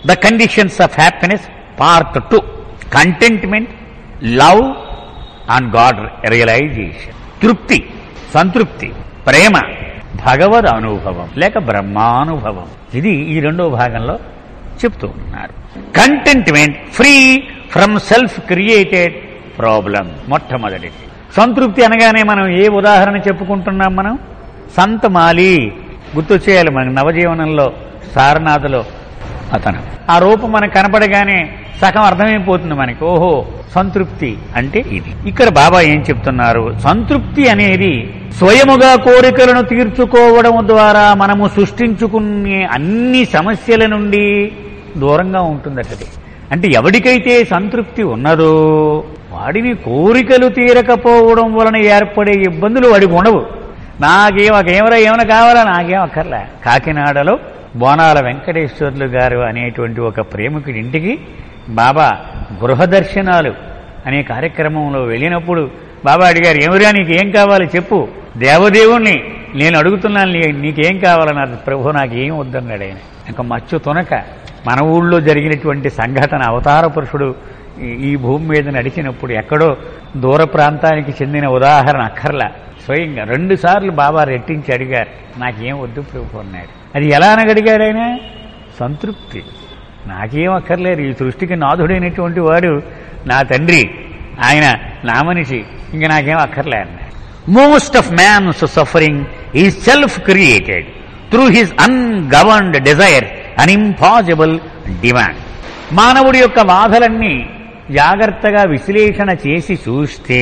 The conditions of happiness part two contentment love and God realisation తృప్తి సంతృప్తి ప్రేమ భగవద్ అనుభవం లేక బ్రహ్మానుభవం ఇది ఈ రెండో భాగంలో చెప్తూ ఉన్నారు contentment free from self created problem మొట్టమొదటిది సంతృప్తి అనగానే మనం ఏ ఉదాహరణ చెప్పుకుంటున్నాం మనం సంత మాలి గుర్తొచ్చేయాలి మనకి నవజీవనంలో సారనాథలో అతను ఆ రూపం మనకు కనపడగానే సగం అర్థమైపోతుంది మనకి ఓహో సంతృప్తి అంటే ఇది ఇక్కడ బాబా ఏం చెప్తున్నారు సంతృప్తి అనేది స్వయముగా కోరికలను తీర్చుకోవడం ద్వారా మనము సృష్టించుకునే అన్ని సమస్యల నుండి దూరంగా ఉంటుందటది అంటే ఎవడికైతే సంతృప్తి ఉన్నదో వాడిని కోరికలు తీరకపోవడం వలన ఏర్పడే ఇబ్బందులు వాడికి ఉండవు నాకేం ఏమరా ఏమైనా కావాలా నాకేం అక్కర్లే కాకినాడలో బోనాల వెంకటేశ్వర్లు గారు అనేటువంటి ఒక ప్రేమికుడి ఇంటికి బాబా గృహ దర్శనాలు అనే కార్యక్రమంలో వెళ్ళినప్పుడు బాబా అడిగారు ఏమిరా నీకు ఏం కావాలి చెప్పు దేవదేవుణ్ణి నేను అడుగుతున్నాను నీ నీకేం కావాలన్నారు ప్రభు నాకు ఏం వద్దన్నాడు ఆయన ఇంకా మచ్చు తునక మన ఊళ్ళో జరిగినటువంటి సంఘటన అవతార పురుషుడు ఈ- ఈ భూమి మీద నడిచినప్పుడు ఎక్కడో దూర ప్రాంతానికి చెందిన ఉదాహరణ అక్కర్లా స్వయంగా రెండు సార్లు బాబా రెట్టించి అడిగారు నాకేం వద్దు ప్రభు అన్నాడు అది ఎలా అనగడిగాడు ఆయన సంతృప్తి నాకేం అక్కర్లేదు ఈ సృష్టికి నాథుడైనటువంటి వాడు నా తండ్రి ఆయన నా మనిషి ఇంక నాకేం అక్కర్లే అన్నాడు మోస్ట్ ఆఫ్ మ్యాన్స్ సఫరింగ్ ఈ self created through his ungoverned desire an impossible demand మానవుడి యొక్క బాధలన్నీ జాగ్రత్తగా విశ్లేషణ చేసి చూస్తే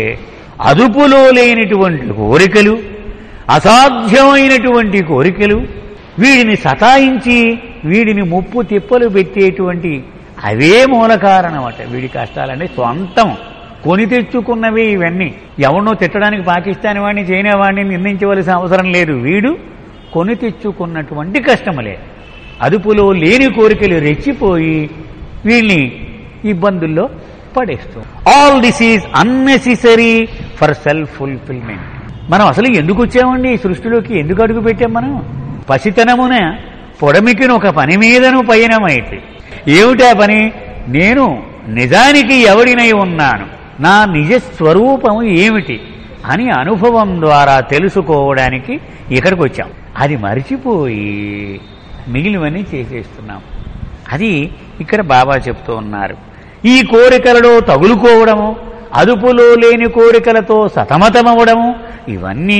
అదుపులో లేనిటువంటి కోరికలు అసాధ్యమైనటువంటి కోరికలు వీడిని సతాయించి వీడిని ముప్పు తిప్పలు పెట్టేటువంటి అవే మూల కారణమట వీడి కష్టాలన్నీ సొంతం కొని తెచ్చుకున్నవే ఇవన్నీ ఎవరినో తిట్టడానికి పాకిస్తాన్ వాడిని చైనా వాడిని నిందించవలసిన అవసరం లేదు వీడు కొని తెచ్చుకున్నటువంటి కష్టములే అదుపులో లేని కోరికలు రెచ్చిపోయి వీళ్ళని ఇబ్బందుల్లో పడేస్తూ all this is unnecessary for self fulfilment మనం అసలు ఎందుకు వచ్చామండి ఈ సృష్టిలోకి ఎందుకు అడుగు పెట్టాం మనం పసితనమున పొడమికిన ఒక పని మీదను పయనమైతే ఏమిటా పని నేను నిజానికి ఎవడినై ఉన్నాను నా నిజ స్వరూపము ఏమిటి అని అనుభవం ద్వారా తెలుసుకోవడానికి ఇక్కడికి వచ్చాం అది మరిచిపోయి మిగిలినవన్నీ చేసేస్తున్నాం అది ఇక్కడ బాబా చెప్తూ ఉన్నారు ఈ కోరికలలో తగులుకోవడము అదుపులో లేని కోరికలతో సతమతమవడము ఇవన్నీ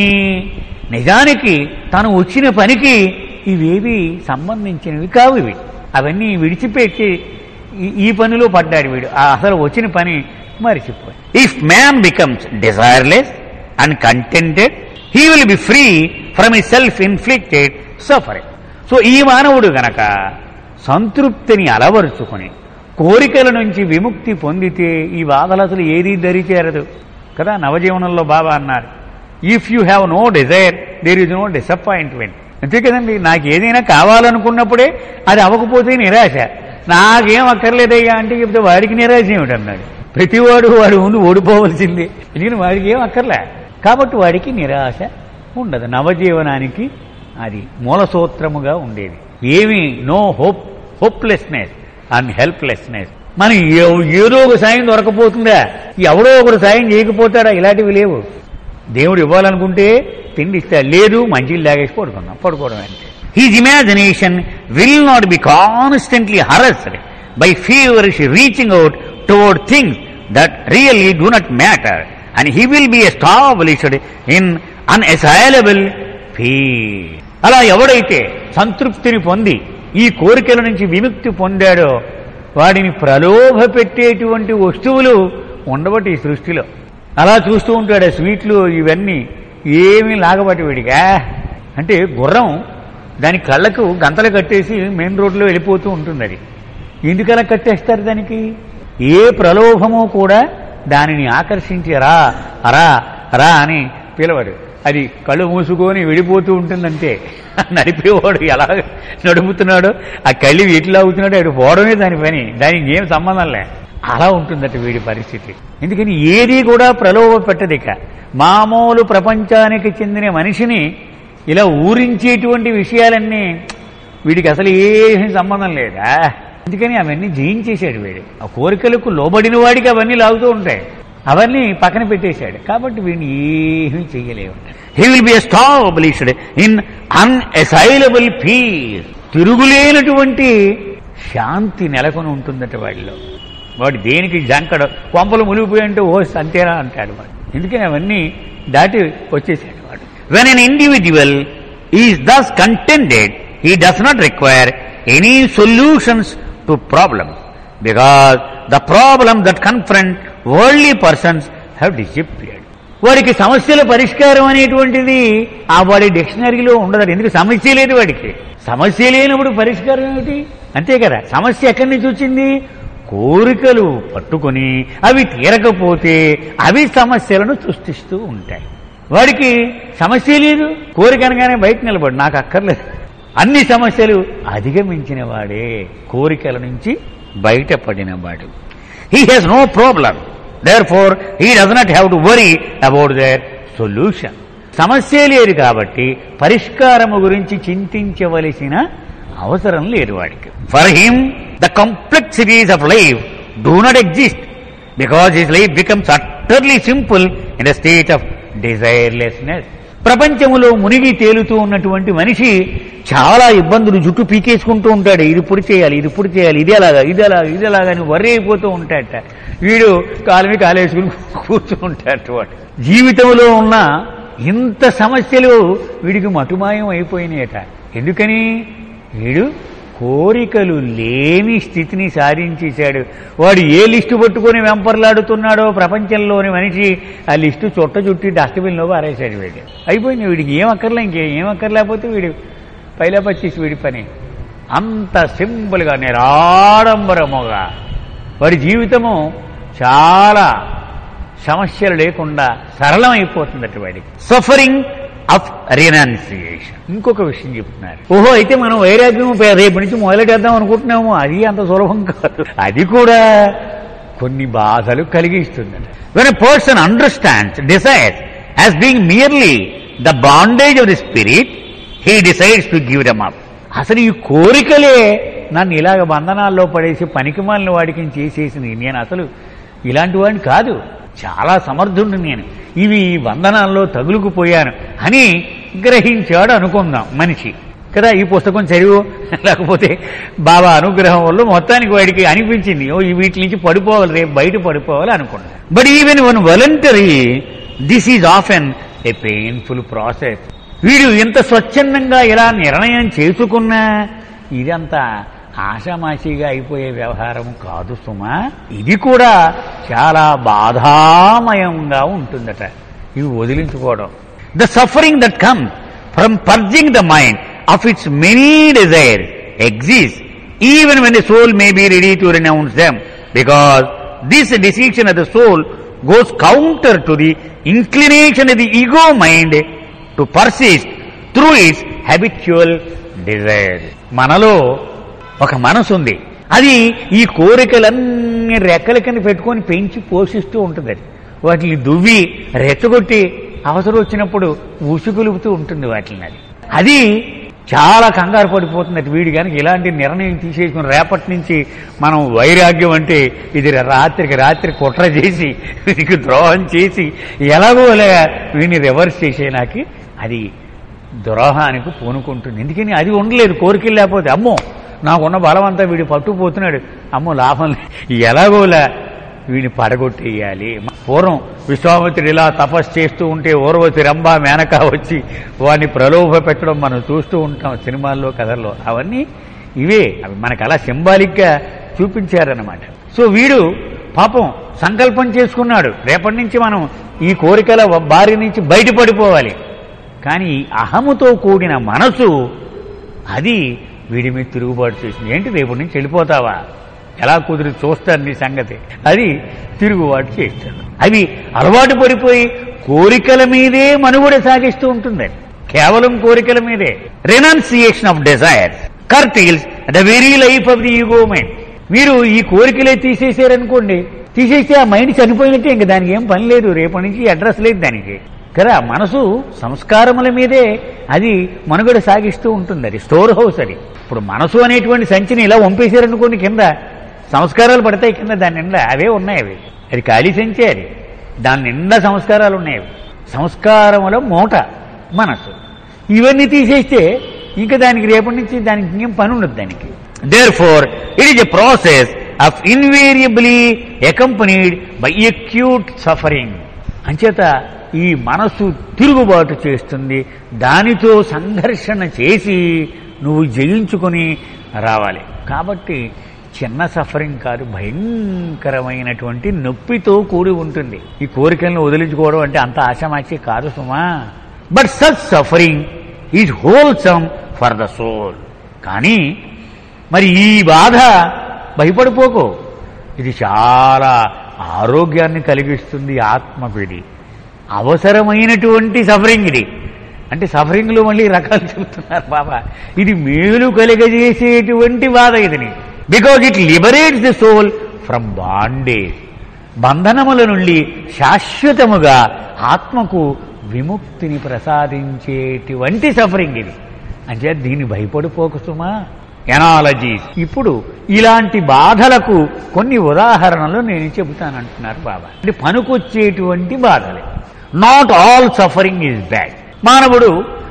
నిజానికి తను వచ్చిన పనికి ఇవేవి సంబంధించినవి కావు ఇవి అవన్నీ విడిచిపెట్టి ఈ- ఈ పనిలో పడ్డాడు వీడు ఆ అసలు వచ్చిన పని మరిచిపోయి if man becomes desireless and contented he will be free from ఈ సెల్ఫ్ ఇన్ఫ్లిక్టెడ్ సఫరింగ్ సో ఈ మానవుడు గనక సంతృప్తిని అలవరుచుకొని కోరికల నుంచి విముక్తి పొందితే ఈ బాధలు అసలు ఏదీ దరి చేరదు కదా నవజీవనంలో బాబా అన్నారు if you have no desire there is no disappointment అంతే కదండి నాకు ఏదైనా కావాలనుకున్నప్పుడే అది అవ్వకపోతే నిరాశ నాకేం అక్కర్లేదయ్యా అంటే చెప్తే వాడికి నిరాశ ఏమిటన్నాడు ప్రతివాడు వాడు ముందు ఓడిపోవలసిందే ఎందుకని వాడికి ఏం అక్కర్లే కాబట్టి వాడికి నిరాశ ఉండదు నవజీవనానికి అది మూల సూత్రముగా ఉండేది ఏమి no hope hopelessness and helplessness మనం ఏ- ఏదో ఒక సాయం దొరకపోతుందా ఎవడో ఒకడు సాయం చేయకపోతాడా ఇలాంటివి లేవు దేవుడు ఇవ్వాలనుకుంటే తిండి ఇస్తాడు లేదు మంచిలు లాగేసి పడుకున్నాం పడుకోవడం అంటే his imagination will not be constantly harassed by feverish reaching out toward things that really do not matter and he will be established in unassailable peace అలా ఎవడైతే సంతృప్తిని పొంది ఈ కోరికల నుంచి విముక్తి పొందాడో వాడిని ప్రలోభ పెట్టేటువంటి వస్తువులు ఉండబట్టి ఈ సృష్టిలో అలా చూస్తూ ఉంటాడు ఆ స్వీట్లు ఇవన్నీ ఏమీ లాగబట్టి వీడిగా అంటే గుర్రం దాని కళ్ళకు గంతలు కట్టేసి మెయిన్ రోడ్లో వెళ్ళిపోతూ ఉంటుంది అది ఎందుకలా కట్టేస్తారు దానికి ఏ ప్రలోభము కూడా దానిని ఆకర్షించి రా రా రా అని పిలవడు అది కళ్ళు మూసుకొని వెళ్ళిపోతూ ఉంటుందంటే నడిపేవాడు ఎలా నడుపుతున్నాడో ఆ కళ్ళు ఎట్లా అవుతున్నాడో అటు పోవడమే దాని పని దానికి ఏం సంబంధం లే అలా ఉంటుందట వీడి పరిస్థితి ఎందుకని ఏది కూడా ప్రలోభ పెట్టదు ఇక మామూలు ప్రపంచానికి చెందిన మనిషిని ఇలా ఊరించేటువంటి విషయాలన్నీ వీడికి అసలు ఏమీ సంబంధం లేదా అందుకని అవన్నీ జయించేశాడు వీడు ఆ కోరికలకు లోబడిన వాడికి అవన్నీ లాగుతూ ఉంటాయి అవన్నీ పక్కన పెట్టేశాడు కాబట్టి వీడిని ఏమీ చెయ్యలేవు he will be established in unassailable peace తిరుగులేనటువంటి శాంతి నెలకొని ఉంటుందట వాడిలో వాడు దేనికి జంకడు కొంపలు మునిగిపోయి అంటే ఓ అంతేనా అంటాడు వాడు ఎందుకని అవన్నీ దాటి వచ్చేసాడు వాడు when an individual is thus contented he does not require any solutions to problems because the problem that confront worldly persons have disappeared వాడికి సమస్యల పరిష్కారం అనేటువంటిది ఆ వాడి డిక్షనరీలో ఉండదు ఎందుకు సమస్య లేదు వాడికి సమస్య లేనప్పుడు పరిష్కారం ఏమిటి అంతే కదా సమస్య ఎక్కడి నుంచి వచ్చింది కోరికలు పట్టుకొని అవి తీరకపోతే అవి సమస్యలను సృష్టిస్తూ ఉంటాయి వాడికి సమస్య లేదు కోరిక అనగానే బయట నిలబడు నాకు అక్కర్లేదు అన్ని సమస్యలు అధిగమించిన వాడే కోరికల నుంచి బయటపడిన వాడు he has no problem therefore he does not have to worry about their solution సమస్య లేదు కాబట్టి పరిష్కారము గురించి చింతించవలసిన అవసరం లేదు వాడికి for him the complexities of life do not exist because his life becomes utterly simple in the state of desirelessness ప్రపంచంలో మునిగి తేలుతూ ఉన్నటువంటి మనిషి చాలా ఇబ్బందులు జుట్టు పీకేసుకుంటూ ఉంటాడు ఇది ఇప్పుడు చేయాలి ఇది ఇప్పుడు చేయాలి ఇది ఎలాగా ఇది ఎలాగా ఇది ఎలాగా అని వర్రీ అయిపోతూ ఉంటాడట వీడు కాలమి కాలేసుకుని కూర్చుంటాడు వాడు జీవితంలో ఉన్న ఇంత సమస్యలు వీడికి మటుమాయం అయిపోయినాయట ఎందుకని వీడు కోరికలు లేని స్థితిని సాధించేశాడు వాడు ఏ లిస్టు పట్టుకొని వెంపర్లాడుతున్నాడో ప్రపంచంలోని మనిషి ఆ లిస్టు చుట్ట చుట్టి డస్ట్బిన్లో పారేశాడు వీడు అయిపోయింది వీడికి ఏం అక్కర్లే ఇంకే ఏం అక్కర్లేకపోతే వీడు పైలా పచ్చేసి వీడి పని అంత సింపుల్గా నిరాడంబరముగా వాడి జీవితము చాలా సమస్యలు లేకుండా సరళమైపోతుందట వాడికి సఫరింగ్ ఆఫ్ రినౌన్సియేషన్ ఇంకొక విషయం చెప్తున్నారు ఓహో అయితే మనం వైరాగ్యం పే- రేపు నుంచి మొదలెట్టేద్దాం అనుకుంటున్నాము అది అంత సులభం కాదు అది కూడా కొన్ని బాధలు కలిగిస్తుందట when a person understands decides as being merely the bondage of the spirit he decides to give them up అసలు ఈ కోరికలే నన్ను ఇలాగ బంధనాల్లో పడేసి పనికిమాలిన వాడికి చేసేసింది నేను అసలు ఇలాంటి వాడిని కాదు చాలా సమర్థుడిని నేను ఇవి ఈ బంధనాల్లో తగులుకుపోయాను అని గ్రహించాడు అనుకుందాం మనిషి కదా ఈ పుస్తకం చదివు లేకపోతే బాబా అనుగ్రహం వల్ల మొత్తానికి వాడికి అనిపించింది ఓ ఈ వీటి నుంచి పడిపోవాలి రేపు బయట పడిపోవాలి అనుకున్నాడు but even when voluntary this is often a painful process వీడు ఇంత స్వచ్ఛందంగా ఇలా నిర్ణయం చేసుకున్నా ఇదంతా ఆషామాషిగా అయిపోయే వ్యవహారం కాదు సుమా ఇది కూడా చాలా బాధామయంగా ఉంటుందట ఇవి వదిలించుకోవడం the suffering that come from purging the mind of its many desire exist even when the soul may be ready to renounce them because this decision of the soul goes counter to the inclination of the ego mind to persist through its habitual desire మనలో ఒక మనసు ఉంది అది ఈ కోరికలన్నీ రెక్కల కింద పెట్టుకొని పెంచి పోషిస్తూ ఉంటుంది అది వాటిని దువ్వి రెచ్చగొట్టి అవసరం వచ్చినప్పుడు ఉసుగులుపుతూ ఉంటుంది వాటిని అది అది చాలా కంగారు పడిపోతుంది అది వీడి కనుక ఇలాంటి నిర్ణయం తీసేసుకుని రేపటి నుంచి మనం వైరాగ్యం అంటే ఇది రాత్రికి రాత్రి కుట్ర చేసి వీడికి ద్రోహం చేసి ఎలాగో అలాగా వీడిని రివర్స్ చేసేనాకి అది ద్రోహానికి పూనుకుంటుంది ఎందుకని అది ఉండలేదు కోరికలు లేకపోతే అమ్మో నాకున్న బలం అంతా వీడు పట్టుకుపోతున్నాడు అమ్మో లాభం లే- ఎలాగోలా వీడిని పడగొట్టేయాలి పూర్వం విశ్వామిత్రుడు ఇలా తపస్సు చేస్తూ ఉంటే ఊర్వశి రంభ మేనక వచ్చి వాడిని ప్రలోభ పెట్టడం మనం చూస్తూ ఉంటాం సినిమాల్లో కథల్లో అవన్నీ ఇవే అవి మనకు అలా సింబాలిక్గా చూపించారన్నమాట సో వీడు పాపం సంకల్పం చేసుకున్నాడు రేపటి నుంచి మనం ఈ కోరికల బారి నుంచి బయటపడిపోవాలి కానీ ఈ అహముతో కూడిన మనసు అది వీడి మీద తిరుగుబాటు చేసింది ఏంటి రేపటి నుంచి వెళ్ళిపోతావా ఎలా కుదిరి చూస్తాను నీ సంగతి అది తిరుగుబాటు చేస్తాడు అవి అలవాటు పడిపోయి కోరికల మీదే మనుగడ సాగిస్తూ ఉంటుంది కేవలం కోరికల మీదే renunciation of desires curtails the very life of the ego mind మీరు ఈ కోరికలే తీసేసారనుకోండి తీసేస్తే ఆ మైండ్ చనిపోయినట్టే ఇంక దానికి ఏం పని లేదు రేపటి నుంచి అడ్రస్ లేదు దానికి కదా మనసు సంస్కారముల మీదే అది మనుగడ సాగిస్తూ ఉంటుంది అది స్టోర్ హౌస్ అది ఇప్పుడు మనసు అనేటువంటి సంచిని ఇలా వంపేశారనుకోండి కింద సంస్కారాలు పడతాయి కింద దాని నిండా అవే ఉన్నాయి అవి అది ఖాళీ సంచే అది దాని నిండా సంస్కారాలు ఉన్నాయి అవి సంస్కారముల మూట మనసు ఇవన్నీ తీసేస్తే ఇంకా దానికి రేపటి నుంచి దానికి ఇంకేం పని ఉండదు దానికి therefore it is a process of invariably accompanied by acute suffering అంచేత ఈ మనసు తిరుగుబాటు చేస్తుంది దానితో సంఘర్షణ చేసి నువ్వు జయించుకొని రావాలి కాబట్టి చిన్న సఫరింగ్ కాదు భయంకరమైనటువంటి నొప్పితో కూడి ఉంటుంది ఈ కోరికలను వదిలించుకోవడం అంటే అంత ఆశమాచి కాదు సుమా but such suffering is wholesome for the soul కానీ మరి ఈ బాధ భయపడిపోకు ఇది చాలా ఆరోగ్యాన్ని కలిగిస్తుంది ఆత్మకు ఇది అవసరమైనటువంటి సఫరింగ్ ఇది అంటే సఫరింగ్లో మళ్ళీ రకాలు చెబుతున్నారు బాబా ఇది మేలు కలిగజేసేటువంటి బాధ ఇది because it liberates the soul from bondage బంధనముల నుండి శాశ్వతముగా ఆత్మకు విముక్తిని ప్రసాదించేటువంటి సఫరింగ్ ఇది అంటే దీన్ని భయపడిపోకు సుమా ఎనాలజీస్ ఇప్పుడు ఇలాంటి బాధలకు కొన్ని ఉదాహరణలు నేను చెబుతానంటున్నారు బాబా అంటే పనికొచ్చేటువంటి బాధలే not all suffering is bad మానవుడు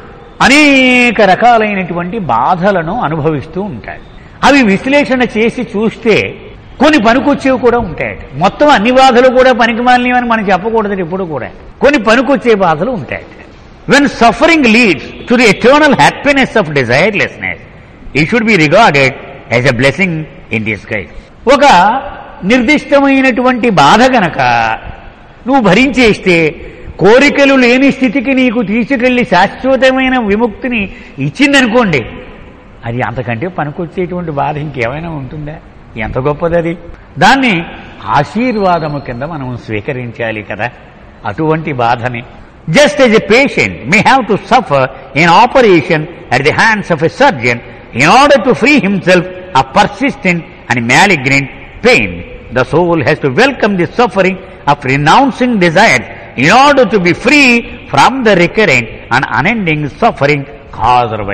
అనేక రకాలైనటువంటి బాధలను అనుభవిస్తూ ఉంటాడు అవి విశ్లేషణ చేసి చూస్తే కొన్ని పనికొచ్చేవి కూడా ఉంటాయి మొత్తం అన్ని బాధలు కూడా పనికిమాలినవని మనం చెప్పకూడదు ఎప్పుడు కూడా కొన్ని పనికొచ్చే బాధలు ఉంటాయి when suffering leads to the eternal happiness of desirelessness ఈ should be regarded as a blessing in disguise ఒక నిర్దిష్టమైనటువంటి బాధ గనక నువ్వు భరించేస్తే కోరికలు లేని స్థితికి నీకు తీసుకెళ్లి శాశ్వతమైన విముక్తిని ఇచ్చిందనుకోండి అది అంతకంటే పనికొచ్చేటువంటి బాధ ఇంకేమైనా ఉంటుందా ఎంత గొప్పది అది దాన్ని ఆశీర్వాదము కింద మనం స్వీకరించాలి కదా అటువంటి బాధని just as a patient may have to suffer in operation at the hands of a surgeon in order to free himself a persistent and malignant pain the soul has to welcome the suffering of renouncing desire in order to be free from the recurrent and unending suffering కాజర్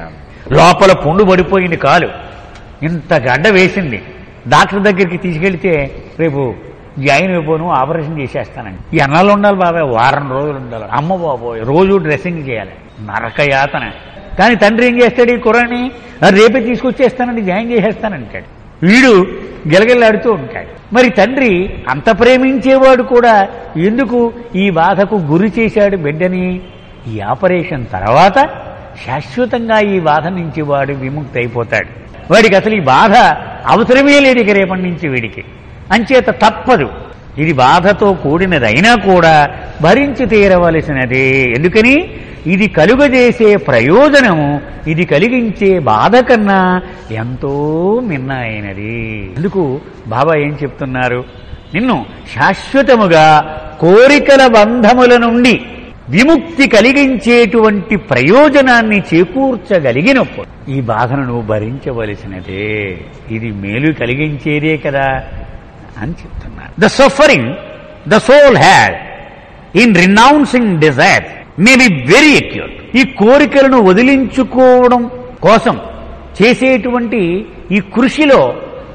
లోపల పుండు పడిపోయింది కాలు ఇంత గడ్డ వేసింది doctor దగ్గరికి తీసుకెళ్తే రేపు జాయిన్ అయిపోను ఆపరేషన్ చేసేస్తానండి ఎన్నాళ్ళు ఉండాలి బాబాయ్ వారం రోజులు ఉండాలి అమ్మ బాబోయ్ రోజు డ్రెస్సింగ్ చేయాలి నరక యాతన కానీ తండ్రి ఏం చేస్తాడు ఈ కుర్రాన్ని రేపే తీసుకొచ్చేస్తానండి జాయిన్ చేసేస్తానంటాడు వీడు గిలగిల్లాడుతూ ఉంటాడు మరి తండ్రి అంత ప్రేమించేవాడు కూడా ఎందుకు ఈ బాధకు గురి చేశాడు బిడ్డని ఈ ఆపరేషన్ తర్వాత శాశ్వతంగా ఈ బాధ నుంచి వాడు విముక్తి అయిపోతాడు వాడికి అసలు ఈ బాధ అవసరమే లేదు ఇక రేపటి నుంచి వీడికి అంచేత తప్పదు ఇది బాధతో కూడినదైనా కూడా భరించి తీరవలసినదే ఎందుకని ఇది కలుగజేసే ప్రయోజనము ఇది కలిగించే బాధ కన్నా ఎంతో మిన్న అయినది ఎందుకు బాబా ఏం చెప్తున్నారు నిన్ను శాశ్వతముగా కోరికల బంధముల నుండి విముక్తి కలిగించేటువంటి ప్రయోజనాన్ని చేకూర్చగలిగినప్పుడు ఈ బాధను నువ్వు భరించవలసినదే ఇది మేలు కలిగించేదే కదా అని చెప్తున్నారు the suffering the soul had in renouncing desire may be very acute ఈ కోరికలను వదిలించుకోవడం కోసం చేసేటువంటి ఈ కృషిలో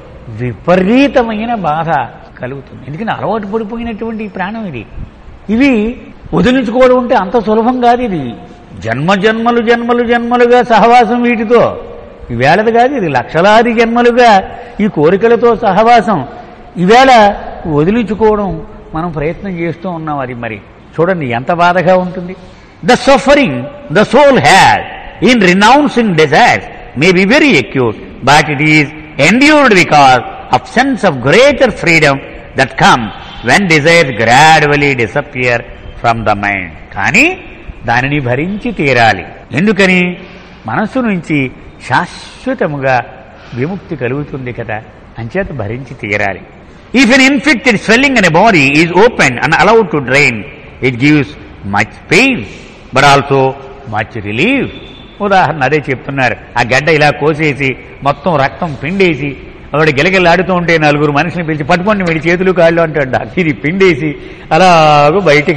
విపరీతమైన బాధ కలుగుతుంది ఎందుకంటే అలవాటు పడిపోయినటువంటి ఈ ప్రాణం ఇది ఇవి వదిలించుకోవడం అంటే అంత సులభం కాదు ఇది జన్మ జన్మలు జన్మలు జన్మలుగా సహవాసం వీటితో ఈవేళది కాదు ఇది లక్షలాది జన్మలుగా ఈ కోరికలతో సహవాసం ఈవేళ వదిలించుకోవడం మనం ప్రయత్నం చేస్తూ ఉన్నాం అది మరి చూడండి ఎంత బాధగా ఉంటుంది the suffering the soul had in renouncing desires may be very acute but it is endured because of sense of greater freedom that come when desires gradually disappear from the mind కానీ దానిని భరించి తీరాలి ఎందుకని మనస్సు నుంచి శాశ్వతముగా విముక్తి కలుగుతుంది కదా అంచేత భరించి తీరాలి ఇఫ్ ఎన్ ఇన్ఫెక్టెడ్ స్వెల్లింగ్ అనే body is open and allowed to drain it gives much pain but also much relief ఉదాహరణ అదే చెప్తున్నారు ఆ గడ్డ ఇలా కోసేసి మొత్తం రక్తం పిండేసి ఆవిడ గిలగిలాడుతూ ఉంటే నలుగురు మనుషులు పిలిచి పట్టుకోండి వీడి చేతులు కాళ్ళు అంటాడు డాక్టర్ ఇది పిండేసి అలాగూ బయటికి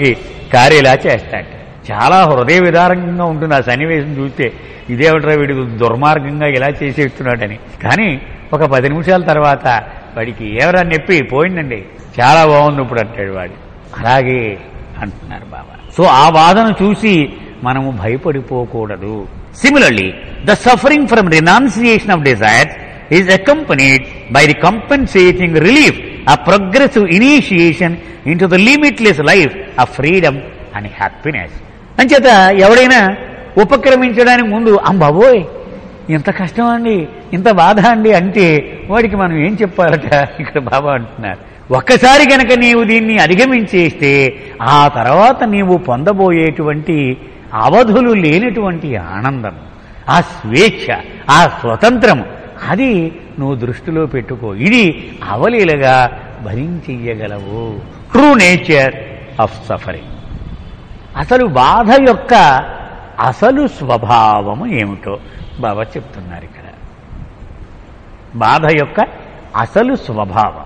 కారేలా చేస్తాడు చాలా హృదయ విదారంగా ఉంటుంది ఆ సన్నివేశం చూస్తే ఇదేమిట్రా వీడి దుర్మార్గంగా ఇలా చేసేస్తున్నాడని కానీ ఒక పది నిమిషాల తర్వాత వాడికి ఏవరా నొప్పి పోయిందండి చాలా బాగుంది ఇప్పుడు అంటాడు వాడు అలాగే అంటున్నారు బాబా సో ఆ బాధను చూసి మనము భయపడిపోకూడదు similarly the suffering from renunciation of desires is accompanied by the compensating relief a progressive initiation into the limitless life of freedom and happiness అంచేత ఎవడైనా ఉపక్రమించడానికి ముందు అంబాబోయ్ ఇంత కష్టం అండి ఇంత బాధ అండి అంటే వాడికి మనం ఏం చెప్పాలట ఇక్కడ బాబా అంటున్నారు ఒక్కసారి గనక నీవు దీన్ని అధిగమించేస్తే ఆ తర్వాత నీవు పొందబోయేటువంటి అవధులు లేనటువంటి ఆనందం ఆ స్వేచ్ఛ ఆ స్వతంత్రం అది నువ్వు దృష్టిలో పెట్టుకో ఇది అవలీలగా భరించెయ్యగలవు ట్రూ నేచర్ ఆఫ్ సఫరింగ్ అసలు బాధ యొక్క అసలు స్వభావము ఏమిటో బాబా చెప్తున్నారు ఇక్కడ బాధ యొక్క అసలు స్వభావం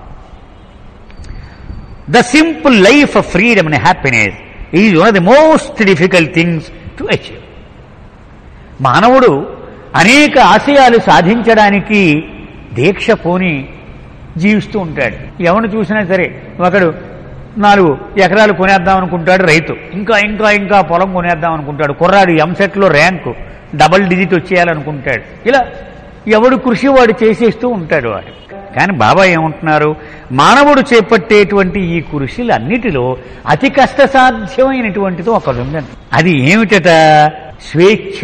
the simple life of freedom and happiness is one of the most difficult things to achieve మానవుడు అనేక ఆశయాలు సాధించడానికి దీక్ష పోని జీవిస్తూ ఉంటాడు ఎవరిని చూసినా సరే ఒకడు నాలుగు ఎకరాలు కొనేద్దాం అనుకుంటాడు రైతు ఇంకా ఇంకా ఇంకా పొలం కొనేద్దాం అనుకుంటాడు కుర్రాడు ఎంసెట్లో ర్యాంకు డబల్ డిజిట్ వచ్చేయాలనుకుంటాడు ఇలా ఎవడు కృషి వాడు చేసేస్తూ ఉంటాడు వాడు కానీ బాబా ఏమంటున్నారు మానవుడు చేపట్టేటువంటి ఈ కృషిలన్నిటిలో అతి కష్టసాధ్యమైనటువంటిది ఒకటి ఉందండి అది ఏమిటట స్వేచ్ఛ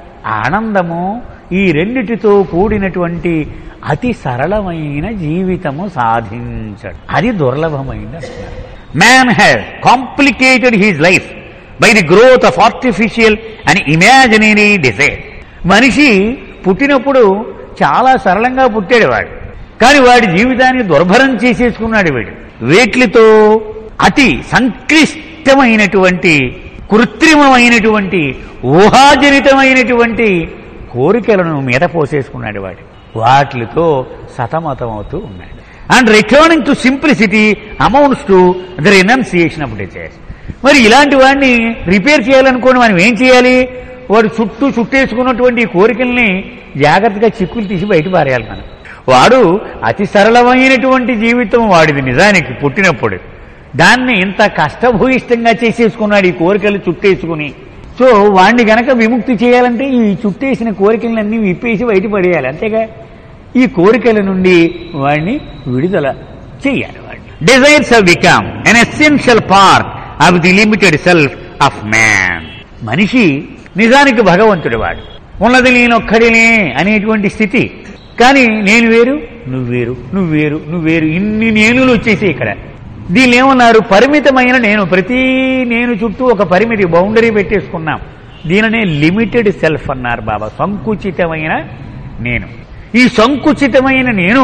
ఆనందము ఈ రెండిటితో కూడినటువంటి అతి సరళమైన జీవితము సాధించడు అది దుర్లభమైంది అంటున్నారు man has complicated his life by the growth of artificial and imaginary desire మనిషి పుట్టినప్పుడు చాలా సరళంగా పుట్టాడు వాడు కానీ వాడి జీవితాన్ని దుర్భరం చేసేసుకున్నాడు వీడు వేట్లతో అతి సంక్లిష్టమైనటువంటి కృత్రిమమైనటువంటి ఊహాజనితమైనటువంటి కోరికలను మీద పోసేసుకున్నాడు వాడు వాటితో సతమతమవుతూ ఉన్నాడు and returning to simplicity amounts to the renunciation of desires మరి ఇలాంటి వాడిని రిపేర్ చేయాలనుకోని మనం ఏం చేయాలి వాడు చుట్టూ చుట్టేసుకున్నటువంటి ఈ కోరికల్ని జాగ్రత్తగా చిక్కులు తీసి బయట పారేయాలి మనం వాడు అతి సరళమైనటువంటి జీవితం వాడిది నిజానికి పుట్టినప్పుడు దాన్ని ఇంత కష్టభూయిష్టంగా చేసేసుకున్నాడు ఈ కోరికలు చుట్టేసుకుని సో వాడిని గనక విముక్తి చేయాలంటే ఈ చుట్టేసిన కోరికలన్నీ విప్పేసి బయట పడేయాలి అంతేగా ఈ కోరికల నుండి వాడిని విడుదల చేయాలి వాడిని desires have become an essential part of the limited self of man మనిషి నిజానికి భగవంతుడు వాడు ఉన్నది నేనొక్కడినే అనేటువంటి స్థితి కానీ నేను వేరు నువ్వు వేరు నువ్వు వేరు నువ్వు వేరు ఇన్ని నేనులు వచ్చేసి ఇక్కడ దీన్ని ఏమన్నారు పరిమితమైన నేను ప్రతి నేను చుట్టూ ఒక పరిమితి బౌండరీ పెట్టేసుకున్నాం దీనినే లిమిటెడ్ సెల్ఫ్ అన్నారు బాబా సంకుచితమైన నేను ఈ సంకుచితమైన నేను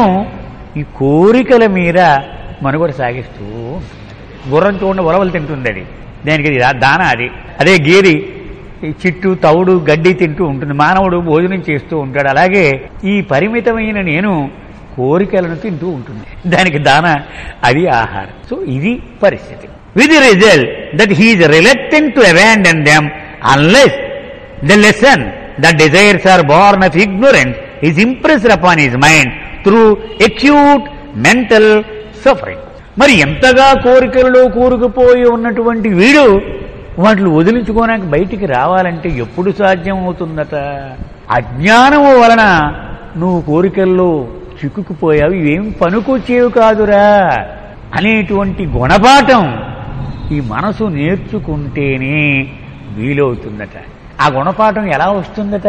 ఈ కోరికల మీద మనుగడ సాగిస్తూ ఉంటుంది. గుర్రం చూడండి ఉలవలు తింటుంది అది దానికి అది దా- దాన అది అదే గేది ఈ చిట్టు తవుడు గడ్డి తింటూ ఉంటుంది మానవుడు భోజనం చేస్తూ ఉంటాడు అలాగే ఈ పరిమితమైన నేను కోరికలను తింటూ ఉంటుంది దానికి దాన అది ఆహారం సో ఇది పరిస్థితి with result that he reluctant to abandon them unless the lesson the desires are born of ignorance is impressed upon his mind through acute mental suffering మరి ఎంతగా కోరికలలో కూరుకుపోయి ఉన్నటువంటి వీడు వాటిని వదిలించుకోవడానికి బయటికి రావాలంటే ఎప్పుడు సాధ్యం అవుతుందట అజ్ఞానము వలన నువ్వు కోరికల్లో చిక్కుకుపోయావు ఇవేం పనుకొచ్చేవి కాదురా అనేటువంటి గుణపాఠం ఈ మనసు నేర్చుకుంటేనే వీలవుతుందట ఆ గుణపాఠం ఎలా వస్తుందట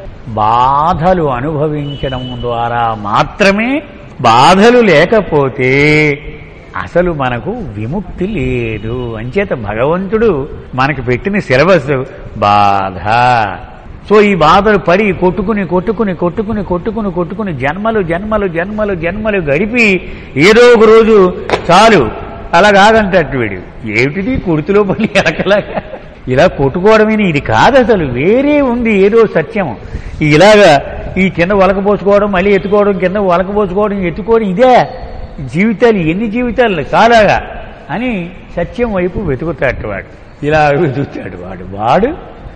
బాధలు అనుభవించడం ద్వారా మాత్రమే బాధలు లేకపోతే అసలు మనకు విముక్తి లేదు అంచేత భగవంతుడు మనకి పెట్టిన సిలబస్ బాధ సో ఈ బాధలు పడి కొట్టుకుని కొట్టుకుని కొట్టుకుని కొట్టుకుని కొట్టుకుని జన్మలు జన్మలు జన్మలు జన్మలు గడిపి ఏదో ఒక రోజు చాలు అలా కాదంటట్టు వీడు ఏమిటిది కుడితిలో పడి ఎలకలాగా ఇలా కొట్టుకోవడమేని ఇది కాదు అసలు వేరే ఉంది ఏదో సత్యం ఇలాగా ఈ కింద వలకపోసుకోవడం మళ్ళీ ఎత్తుకోవడం కింద వలకపోసుకోవడం ఎత్తుకోవడం ఇదే జీవితాలు ఎన్ని జీవితాలు చాలాగా అని సత్యం వైపు వెతుకుతాడు వాడు ఇలా వెతుకుతాడు వాడు వాడు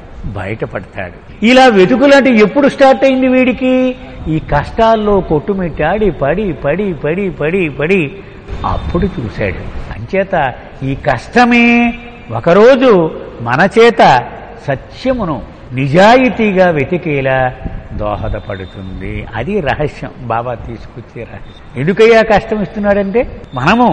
బయటపడతాడు ఇలా వెతుకులాంటి ఎప్పుడు స్టార్ట్ అయింది వీడికి ఈ కష్టాల్లో కొట్టుమిట్టాడి పడి పడి పడి పడి పడి అప్పుడు చూశాడు అంచేత ఈ కష్టమే ఒకరోజు మన చేత సత్యమును నిజాయితీగా వెతికేలా దోహదపడుతుంది అది రహస్యం బాబా తీసుకొచ్చే రహస్యం ఎందుకయ్యా కష్టం ఇస్తున్నాడంటే మనము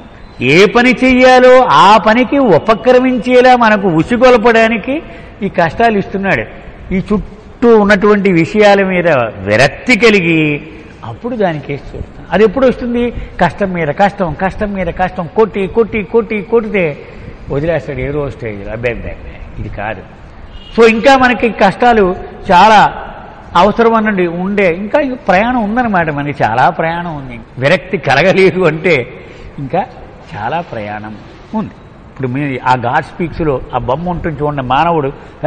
ఏ పని చెయ్యాలో ఆ పనికి ఉపక్రమించేలా మనకు ఉసిగొలపడానికి ఈ కష్టాలు ఇస్తున్నాడు ఈ చుట్టూ ఉన్నటువంటి విషయాల మీద విరక్తి కలిగి అప్పుడు దానికి వేసి చూస్తాం అది ఎప్పుడు వస్తుంది కష్టం మీద కష్టం కష్టం మీద కష్టం కొట్టి కొట్టి కొట్టి కొట్టితే వదిలేస్తాడు ఏదో స్టేజ్ అబ్బే అబ్బే అబ్బే ఇది కాదు సో ఇంకా మనకి కష్టాలు చాలా అవసరం అనండి ఉండే ఇంకా ప్రయాణం ఉందన్నమాట మనకి చాలా ప్రయాణం ఉంది విరక్తి కలగలేదు అంటే ఇంకా చాలా ప్రయాణం ఉంది ఇప్పుడు మీ ఆ గాడ్ స్పీక్స్లో ఆ బొమ్మ ఉంటుంది చూడండి మానవుడు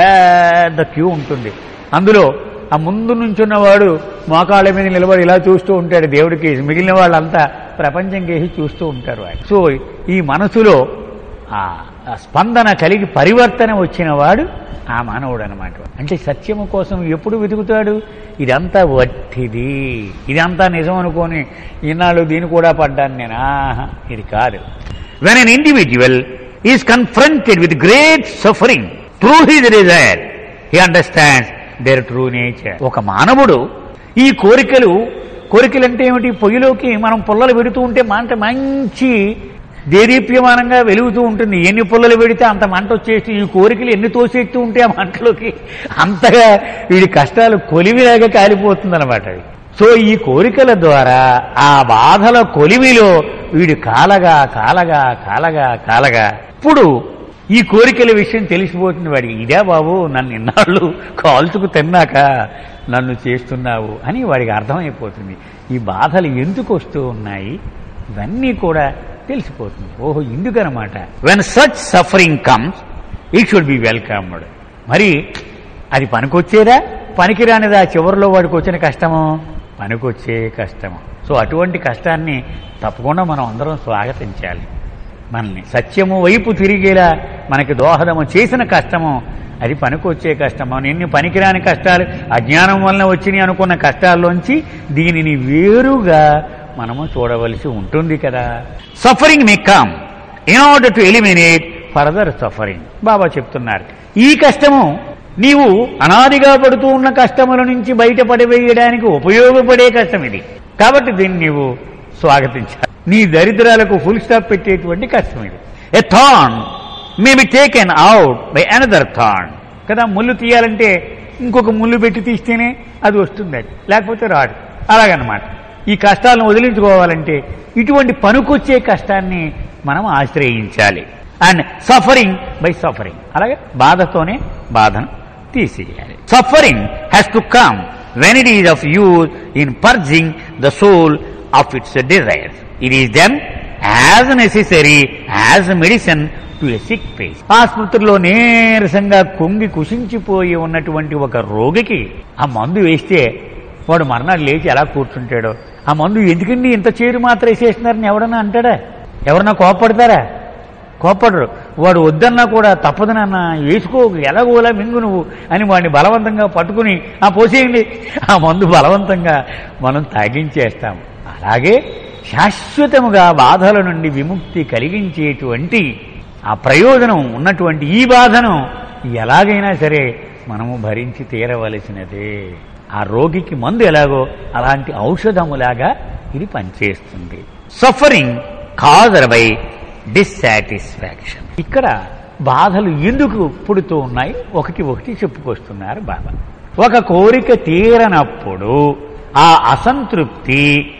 పెద్ద క్యూ ఉంటుంది అందులో ఆ ముందు నుంచున్నవాడు మోకాళ్ళ మీద నిలబడి ఇలా చూస్తూ ఉంటాడు దేవుడికి మిగిలిన వాళ్ళంతా ప్రపంచం కేసి చూస్తూ ఉంటారు ఆయన సో ఈ మనసులో ఆ ఆ స్పందన కలిగి పరివర్తన వచ్చిన వాడు ఆ మానవుడు అనమాట అంటే సత్యము కోసం ఎప్పుడు వెతుకుతాడు ఇదంతా వట్టిది ఇదంతా నిజం అనుకొని ఈనాళ్ళు దీన్ని కూడా పడ్డాను నేను ఆహా ఇది కాదు when an individual is confronted with great suffering through his desire he understands their true nature ఒక మానవుడు ఈ కోరికలు కోరికలు అంటే ఏమిటి పొయ్యిలోకి మనం పుల్లలు పెడుతూ ఉంటే మంట మంచి దేదీప్యమానంగా వెలుగుతూ ఉంటుంది ఎన్ని పుల్లలు పెడితే అంత మంట వచ్చేసి ఈ కోరికలు ఎన్ని తోసేస్తూ ఉంటే ఆ మంటలోకి అంతగా వీడి కష్టాలు కొలివిలాగా కాలిపోతుంది అనమాట సో ఈ కోరికల ద్వారా ఆ బాధల కొలివిలో వీడు కాలగా కాలగా కాలగా కాలగా ఇప్పుడు ఈ కోరికల విషయం తెలిసిపోతుంది వాడికి ఇదే బాబు నన్ను ఇన్నాళ్ళు కాల్చుకు తిన్నాక నన్ను చేస్తున్నావు అని వాడికి అర్థమైపోతుంది ఈ బాధలు ఎందుకు వస్తూ ఉన్నాయి ఇవన్నీ కూడా తెలిసిపోతుంది ఓహో ఇందుకనమాట when such suffering comes it should be welcomed మరి అది పనికొచ్చేదా పనికిరానిదా చివరిలో వాడికి వచ్చిన కష్టము పనికొచ్చే కష్టము సో అటువంటి కష్టాన్ని తప్పకుండా మనం అందరం స్వాగతించాలి మనల్ని సత్యము వైపు తిరిగేలా మనకి దోహదము చేసిన కష్టము అది పనికొచ్చే కష్టము నిన్ను పనికిరాని కష్టాలు అజ్ఞానం వలన వచ్చినాయి అనుకున్న కష్టాల్లోంచి దీనిని వేరుగా మనము చూడవలసి ఉంటుంది కదా suffering may come in order to eliminate further suffering Baba చెప్తున్నారు ఈ కష్టము నీవు అనాదిగా పడుతూ ఉన్న కష్టముల నుంచి బయటపడివేయడానికి ఉపయోగపడే కష్టం ఇది కాబట్టి దీన్ని నీవు స్వాగతించాలి నీ దరిద్రాలకు ఫుల్ స్టాప్ పెట్టేటువంటి కష్టం ఇది a thorn may be taken out by another thorn కదా ముళ్ళు తీయాలంటే ఇంకొక ముళ్ళు పెట్టి తీస్తేనే అది వస్తుంది అది లేకపోతే రాదు అలాగనమాట ఈ కష్టాలను వదిలించుకోవాలంటే ఇటువంటి పనికొచ్చే కష్టాన్ని మనం ఆశ్రయించాలి అండ్ సఫరింగ్ బై సఫరింగ్ అలాగే బాధతోనే బాధను తీసేయాలి suffering has to come when it is of use in purging the soul of its desires it is then as necessary as medicine to a sick pace ఆసుపత్రిలో నీరసంగా కుంగి కుషించిపోయి ఉన్నటువంటి ఒక రోగికి ఆ మందు వేస్తే వాడు మర్నాడు లేచి ఎలా కూర్చుంటాడో ఆ మందు ఎందుకండి ఇంత చేరు మాత్రం వేసేస్తున్నారని ఎవడన్నా అంటాడా ఎవరన్నా కోపడతారా కోపడరు వాడు వద్దన్నా కూడా తప్పదనన్నా వేసుకో ఎలాగోలా మింగు నువ్వు అని వాడిని బలవంతంగా పట్టుకుని ఆ పోసేయండి ఆ మందు బలవంతంగా మనం తాగించేస్తాం అలాగే శాశ్వతముగా బాధల నుండి విముక్తి కలిగించేటువంటి ఆ ప్రయోజనం ఉన్నటువంటి ఈ బాధను ఎలాగైనా సరే మనము భరించి తీరవలసినదే ఆ రోగికి మందు ఎలాగో అలాంటి ఔషధములాగా ఇది పనిచేస్తుంది సఫరింగ్ కాజర్ బై డిస్సాటిస్ఫాక్షన్ ఇక్కడ బాధలు ఎందుకు పుడుతూ ఉన్నాయి ఒకటి ఒకటి చెప్పుకొస్తున్నారు బాబా ఒక కోరిక తీరనప్పుడు ఆ అసంతృప్తి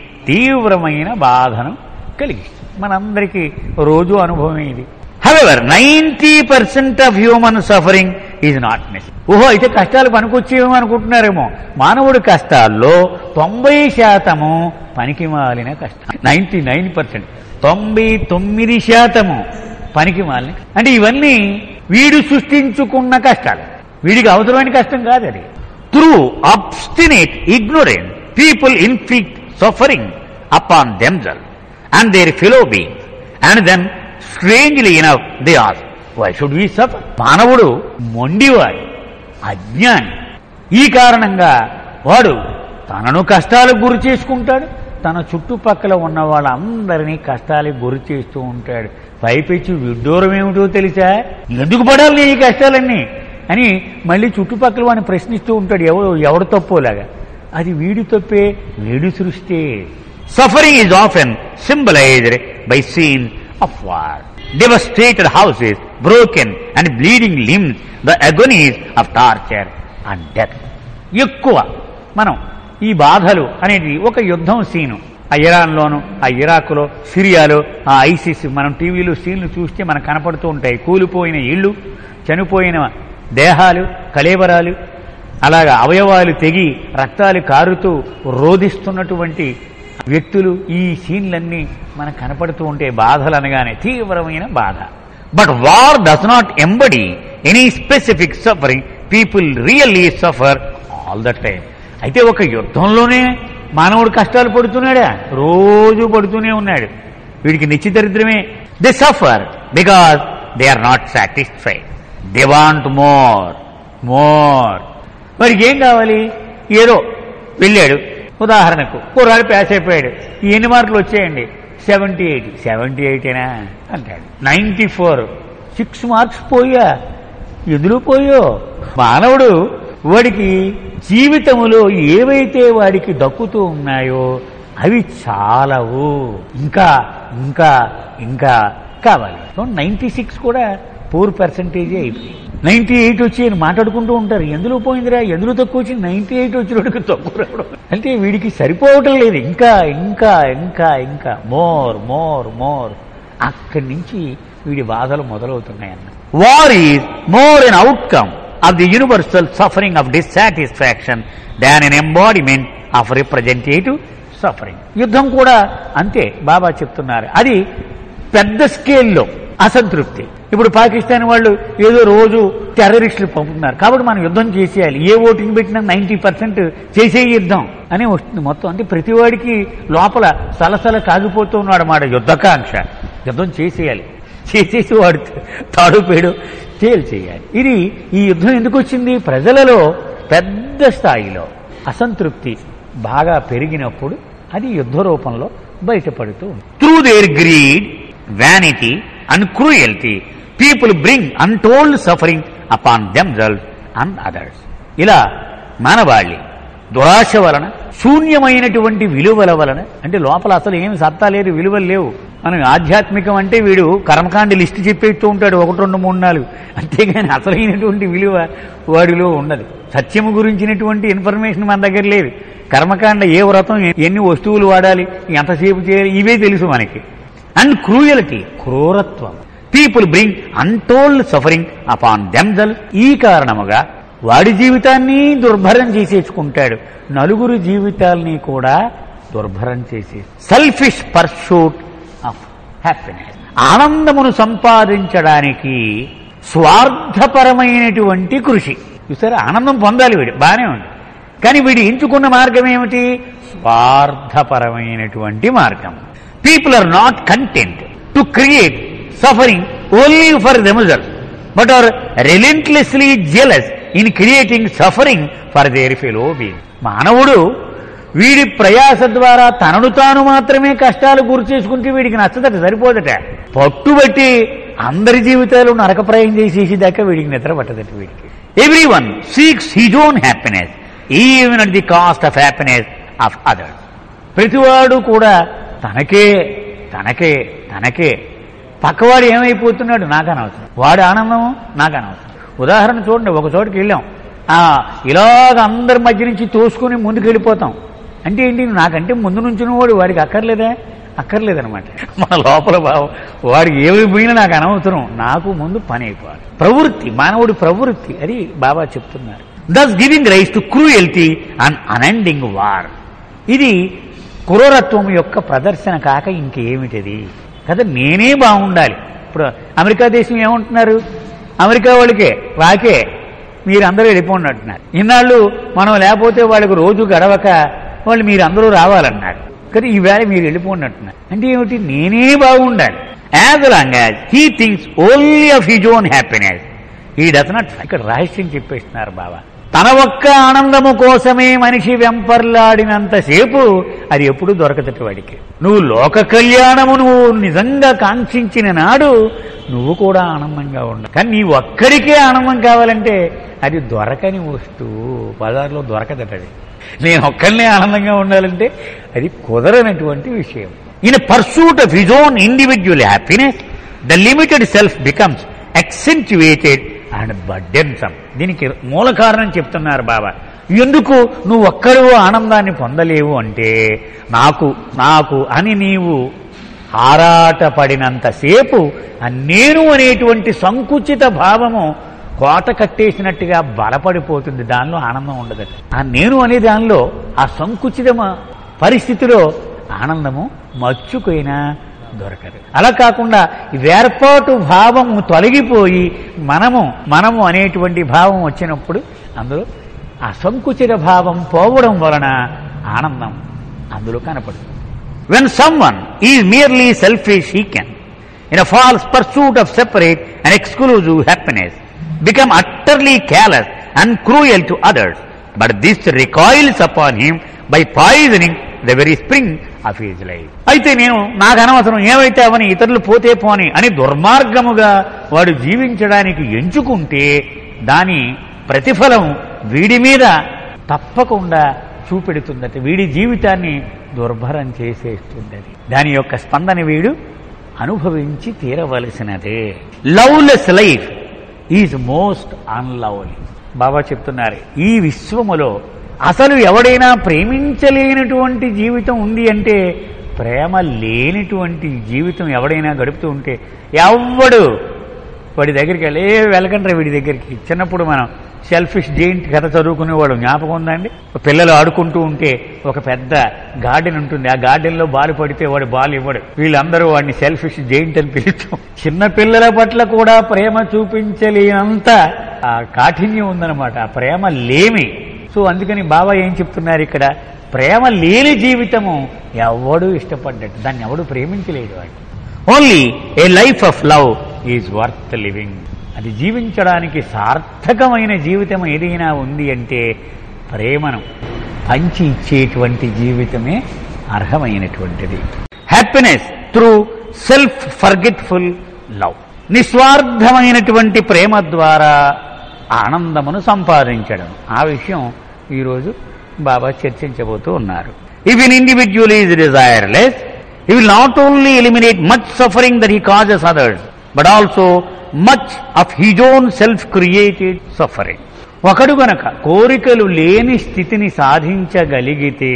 తీవ్రమైన బాధను కలిగిస్తుంది మనందరికీ రోజు అనుభవం ఇది however ninety percent of human suffering is not నెస్ ఓహో అయితే కష్టాలు పనికొచ్చేమో అనుకుంటున్నారేమో మానవుడి కష్టాల్లో తొంభై శాతము పనికి మాలిన కష్టం నైంటీ నైన్ పర్సెంట్ తొంభై తొమ్మిది శాతము పనికి మాలిన అంటే ఇవన్నీ వీడు సృష్టించుకున్న కష్టాలు వీడికి అవసరమైన కష్టం కాదు అది through obstinate ignorant people inflict suffering upon themselves and their fellow beings and then strangely enough they ask why should we suffer మానవుడు మొండివాడు అజ్ఞాని ఈ కారణంగా వాడు తనను కష్టాలకు గురి చేసుకుంటాడు తన చుట్టుపక్కల ఉన్న వాళ్ళందరినీ కష్టాలకు గురి చేస్తూ ఉంటాడు పైపెచ్చి విడ్డూరం ఏమిటో తెలుసా ఎందుకు పడాలి నీ ఈ కష్టాలన్నీ అని మళ్ళీ చుట్టుపక్కల వాడిని ప్రశ్నిస్తూ ఉంటాడు ఎవడు ఎవడు తప్పోలాగా అది వీడి తప్పే వీడి సృష్టి suffering is often symbolized by scene of war devastated houses, broken and bleeding limbs, the agonies of torture and death. ఎక్కువ మనం ఈ బాధలు అనేది ఒక యుద్ధం సీను ఆ ఇరాన్లోను ఆ ఇరాకులో సిరియాలో ఆ ఐసిస్ మనం టీవీలో సీన్లు చూస్తే మనకు కనపడుతూ ఉంటాయి కూలిపోయిన ఇళ్ళు చనిపోయిన దేహాలు కళేబరాలు అలాగా అవయవాలు తెగి రక్తాలు కారుతూ రోధిస్తున్నటువంటి వ్యక్తులు ఈ సీన్లన్నీ మనకు కనపడుతూ ఉంటే బాధలు అనగానే తీవ్రమైన బాధ but war does not embody any specific suffering people really suffer all the time అయితే ఒక యుద్ధంలోనే మానవుడు కష్టాలు పడుతున్నాడా రోజు పడుతూనే ఉన్నాడు వీడికి నిశ్చితరిద్రమే they suffer because they are not satisfied they want more more వాడికి ఏం కావాలి ఏదో వెళ్ళాడు ఉదాహరణకు కుర్రాడు పాస్ అయిపోయాడు ఎన్ని మార్కులు వచ్చాయండి సెవెంటీ ఎయిట్ సెవెంటీ ఎయిటేనా అంటాడు నైంటీ ఫోర్ సిక్స్ మార్క్స్ పోయా ఎందులో పోయో మానవుడు వాడికి జీవితములో ఏవైతే వాడికి దక్కుతూ ఉన్నాయో అవి చాలవు ఇంకా ఇంకా ఇంకా కావాలి నైంటీ సిక్స్ కూడా పూర్ పర్సంటేజే అయిపోయింది నైన్టీ ఎయిట్ వచ్చి ఆయన మాట్లాడుకుంటూ ఉంటారు ఎందులో పోయిందిరా ఎందులో తక్కువ వచ్చింది నైన్టీ ఎయిట్ వచ్చినోడికి తక్కువ రావడం అంటే వీడికి సరిపోవటం లేదు ఇంకా ఇంకా ఇంకా ఇంకా మోర్ మోర్ మోర్ అక్కడి నుంచి వీడి బాధలు మొదలవుతున్నాయన్న war is more an outcome of the universal suffering of dissatisfaction than an embodiment of representative suffering యుద్ధం కూడా అంతే బాబా చెప్తున్నారు అది పెద్ద స్కేల్లో అసంతృప్తి ఇప్పుడు పాకిస్తాన్ వాళ్ళు ఏదో రోజు టెర్రరిస్టులు పంపుతున్నారు కాబట్టి మనం యుద్ధం చేసేయాలి ఏ ఓటింగ్ పెట్టినా నైంటీ పర్సెంట్ చేసే యుద్ధం అని వస్తుంది మొత్తం అంటే ప్రతివాడికి లోపల సలసల కాగిపోతూ ఉన్నాడు మాట యుద్ధకాంక్ష యుద్ధం చేసేయాలి చేసేసి వాడు తాడు పేడు తేల్చేయాలి ఇది ఈ యుద్ధం ఎందుకు వచ్చింది ప్రజలలో పెద్ద స్థాయిలో అసంతృప్తి బాగా పెరిగినప్పుడు అది యుద్ధ రూపంలో బయటపడుతూ through their greed vanity and cruelty people bring untold suffering upon themselves and others ఇలా మానవాళి దురాశ వలన శూన్యమైనటువంటి విలువల వలన అంటే లోపల అసలు ఏమి సత్తా లేదు విలువలు లేవు మనం ఆధ్యాత్మికం అంటే వీడు కర్మకాండ లిస్టు చెప్పేస్తూ ఉంటాడు ఒకటి రెండు మూడు నాలుగు అంతేగాని అసలైనటువంటి విలువ వాడిలో ఉండదు సత్యము గురించినటువంటి ఇన్ఫర్మేషన్ మన దగ్గర లేదు కర్మకాండ ఏ వ్రతం ఎన్ని వస్తువులు వాడాలి ఎంతసేపు చేయాలి ఇవే తెలుసు మనకి అండ్ క్రూయలిటీ క్రూరత్వం people bring untold suffering upon themselves ఈ కారణముగా వాడి జీవితాన్ని దుర్భరం చేసేసుకుంటాడు నలుగురు జీవితాల్ని కూడా దుర్భరం చేసే సెల్ఫిష్ పర్సూట్ ఆఫ్ హ్యాపీనెస్ ఆనందమును సంపాదించడానికి స్వార్థపరమైనటువంటి కృషి చూసారా ఆనందం పొందాలి వీడు బాగానే ఉంది కానీ వీడు ఎంచుకున్న మార్గం ఏమిటి స్వార్థపరమైనటువంటి మార్గం people are not content to create suffering only for themselves but are relentlessly jealous in creating suffering for their fellow being మానవుడు వీడి ప్రయాస ద్వారా తనను తాను మాత్రమే కష్టాలు గురి చేసుకుంటే వీడికి నచ్చదట సరిపోదట పట్టుబట్టి అందరి జీవితాలు నరకప్రాయం చేసేసి దాకా వీడికి నిద్ర పట్టదట వీడికి everyone seeks his own happiness even at the cost of happiness of others ప్రతివాడు కూడా తనకే తనకే తనకే పక్కవాడు ఏమైపోతున్నాడు నాకు అనవసరం వాడి ఆనందము నాకు అనవసరం ఉదాహరణ చూడండి ఒక చోటుకి వెళ్ళాం ఆ, ఇలాగ అందరి మధ్య నుంచి తోసుకుని ముందుకు వెళ్ళిపోతాం అంటే ఏంటి నాకంటే ముందు నుంచిన వాడు వాడికి అక్కర్లేదా అక్కర్లేదనమాట మన లోపల భావం వాడికి ఏమైపోయినా నాకు అనవసరం నాకు ముందు పని అయిపోవాలి ప్రవృత్తి మానవుడి ప్రవృత్తి అది బాబా చెప్తున్నారు thus giving rise to cruelty and unending war ఇది క్రూరత్వం యొక్క ప్రదర్శన కాక ఇంకేమిటది కదా నేనే బాగుండాలి ఇప్పుడు అమెరికా దేశం ఏమంటున్నారు అమెరికా వాళ్ళకే వాకే మీరందరూ వెళ్ళిపోండి అంటున్నారు ఇన్నాళ్ళు మనం లేకపోతే వాళ్ళకి రోజు గడవక వాళ్ళు మీరందరూ రావాలన్నారు కానీ ఈవేళ మీరు వెళ్ళిపోండి అంటున్నారు అంటే ఏమిటి నేనే బాగుండాలి as long as he thinks only of his own happiness he does not ఇక్కడ రహస్యం చెప్పేస్తున్నారు బాబా తన ఒక్క ఆనందము కోసమే మనిషి వెంపర్లాడినంతసేపు అది ఎప్పుడు దొరకదట వాడికి నువ్వు లోక కళ్యాణము నువ్వు నిజంగా కాంక్షించిన నాడు నువ్వు కూడా ఆనందంగా ఉండ కానీ నీ ఒక్కడికే ఆనందం కావాలంటే అది దొరకని వస్తువు బజార్లో దొరకదట అది నేను ఒక్కరినే ఆనందంగా ఉండాలంటే అది కుదరనటువంటి విషయం in pursuit of his own individual happiness the limited self becomes accentuated and burdensome దీనికి మూల కారణం చెప్తున్నారు బాబా ఎందుకు నువ్వు ఒక్కడు ఆనందాన్ని పొందలేవు అంటే నాకు నాకు అని నీవు ఆరాటపడినంతసేపు ఆ నేను అనేటువంటి సంకుచిత భావము కోట కట్టేసినట్టుగా బలపడిపోతుంది దానిలో ఆనందం ఉండదట ఆ నేను అనే దానిలో ఆ సంకుచిత పరిస్థితిలో ఆనందము మచ్చుకైనా దొరకదు అలా కాకుండా ఈ వేర్పాటు భావము తొలగిపోయి మనము మనము అనేటువంటి భావం వచ్చినప్పుడు అందులో ఆ సంకుచిత భావం పోవడం వలన ఆనందం అందులో కనపడుతుంది when someone is merely selfish he can in a false pursuit of separate and exclusive happiness become utterly callous and cruel to others. But this recoils upon him by poisoning the very spring of his life. అయితే నేను నాకు అనవసరం ఏమైతే అవని ఇతరులు పోతే పోని అని దుర్మార్గముగా వాడు జీవించడానికి ఎంచుకుంటే దాని ప్రతిఫలం వీడి మీద తప్పకుండా చూపెడుతుందట వీడి జీవితాన్ని దుర్భరం చేసేస్తుందది దాని యొక్క స్పందన వీడు అనుభవించి తీరవలసినదే loveless life is most unlovely Baba చెప్తున్నారు ఈ విశ్వములో అసలు ఎవడైనా ప్రేమించలేనటువంటి జీవితం ఉంది అంటే ప్రేమ లేనిటువంటి జీవితం ఎవడైనా గడుపుతూ ఉంటే ఎవ్వడు వాడి దగ్గరికి వెళ్ళి ఏ వెళ్ళకండి వీడి దగ్గరికి చిన్నప్పుడు మనం సెల్ఫిష్ జెయింట్ కథ చదువుకునేవాడు జ్ఞాపకం ఉందండి పిల్లలు ఆడుకుంటూ ఉంటే ఒక పెద్ద గార్డెన్ ఉంటుంది ఆ గార్డెన్లో బాల్ పడితే వాడు బాల్ ఇవ్వడు వీళ్ళందరూ వాడిని సెల్ఫిష్ జెయింట్ అని పిలుస్తాం చిన్న పిల్లల పట్ల కూడా ప్రేమ చూపించలేనంత ఆ కాఠిన్యం ఉందన్నమాట ఆ ప్రేమ లేమి సో అందుకని బాబా ఏం చెప్తున్నారు ఇక్కడ ప్రేమ లేని జీవితము ఎవడు ఇష్టపడ్డట్టు దాన్ని ఎవడు ప్రేమించలేడు వాడు only a life of love is worth living అది జీవించడానికి సార్థకమైన జీవితం ఏదైనా ఉంది అంటే ప్రేమను పంచి ఇచ్చేటువంటి జీవితమే అర్హమైనటువంటిది happiness through self forgetful love నిస్వార్థమైనటువంటి ప్రేమ ద్వారా ఆనందమును సంపాదించడం ఆ విషయం ఈరోజు బాబా చర్చించబోతూ ఉన్నారు if an individual is desireless he will not only eliminate much suffering that he causes others, but also much of his own self-created suffering. ఒకడు గనక కోరికలు లేని స్థితిని సాధించగలిగితే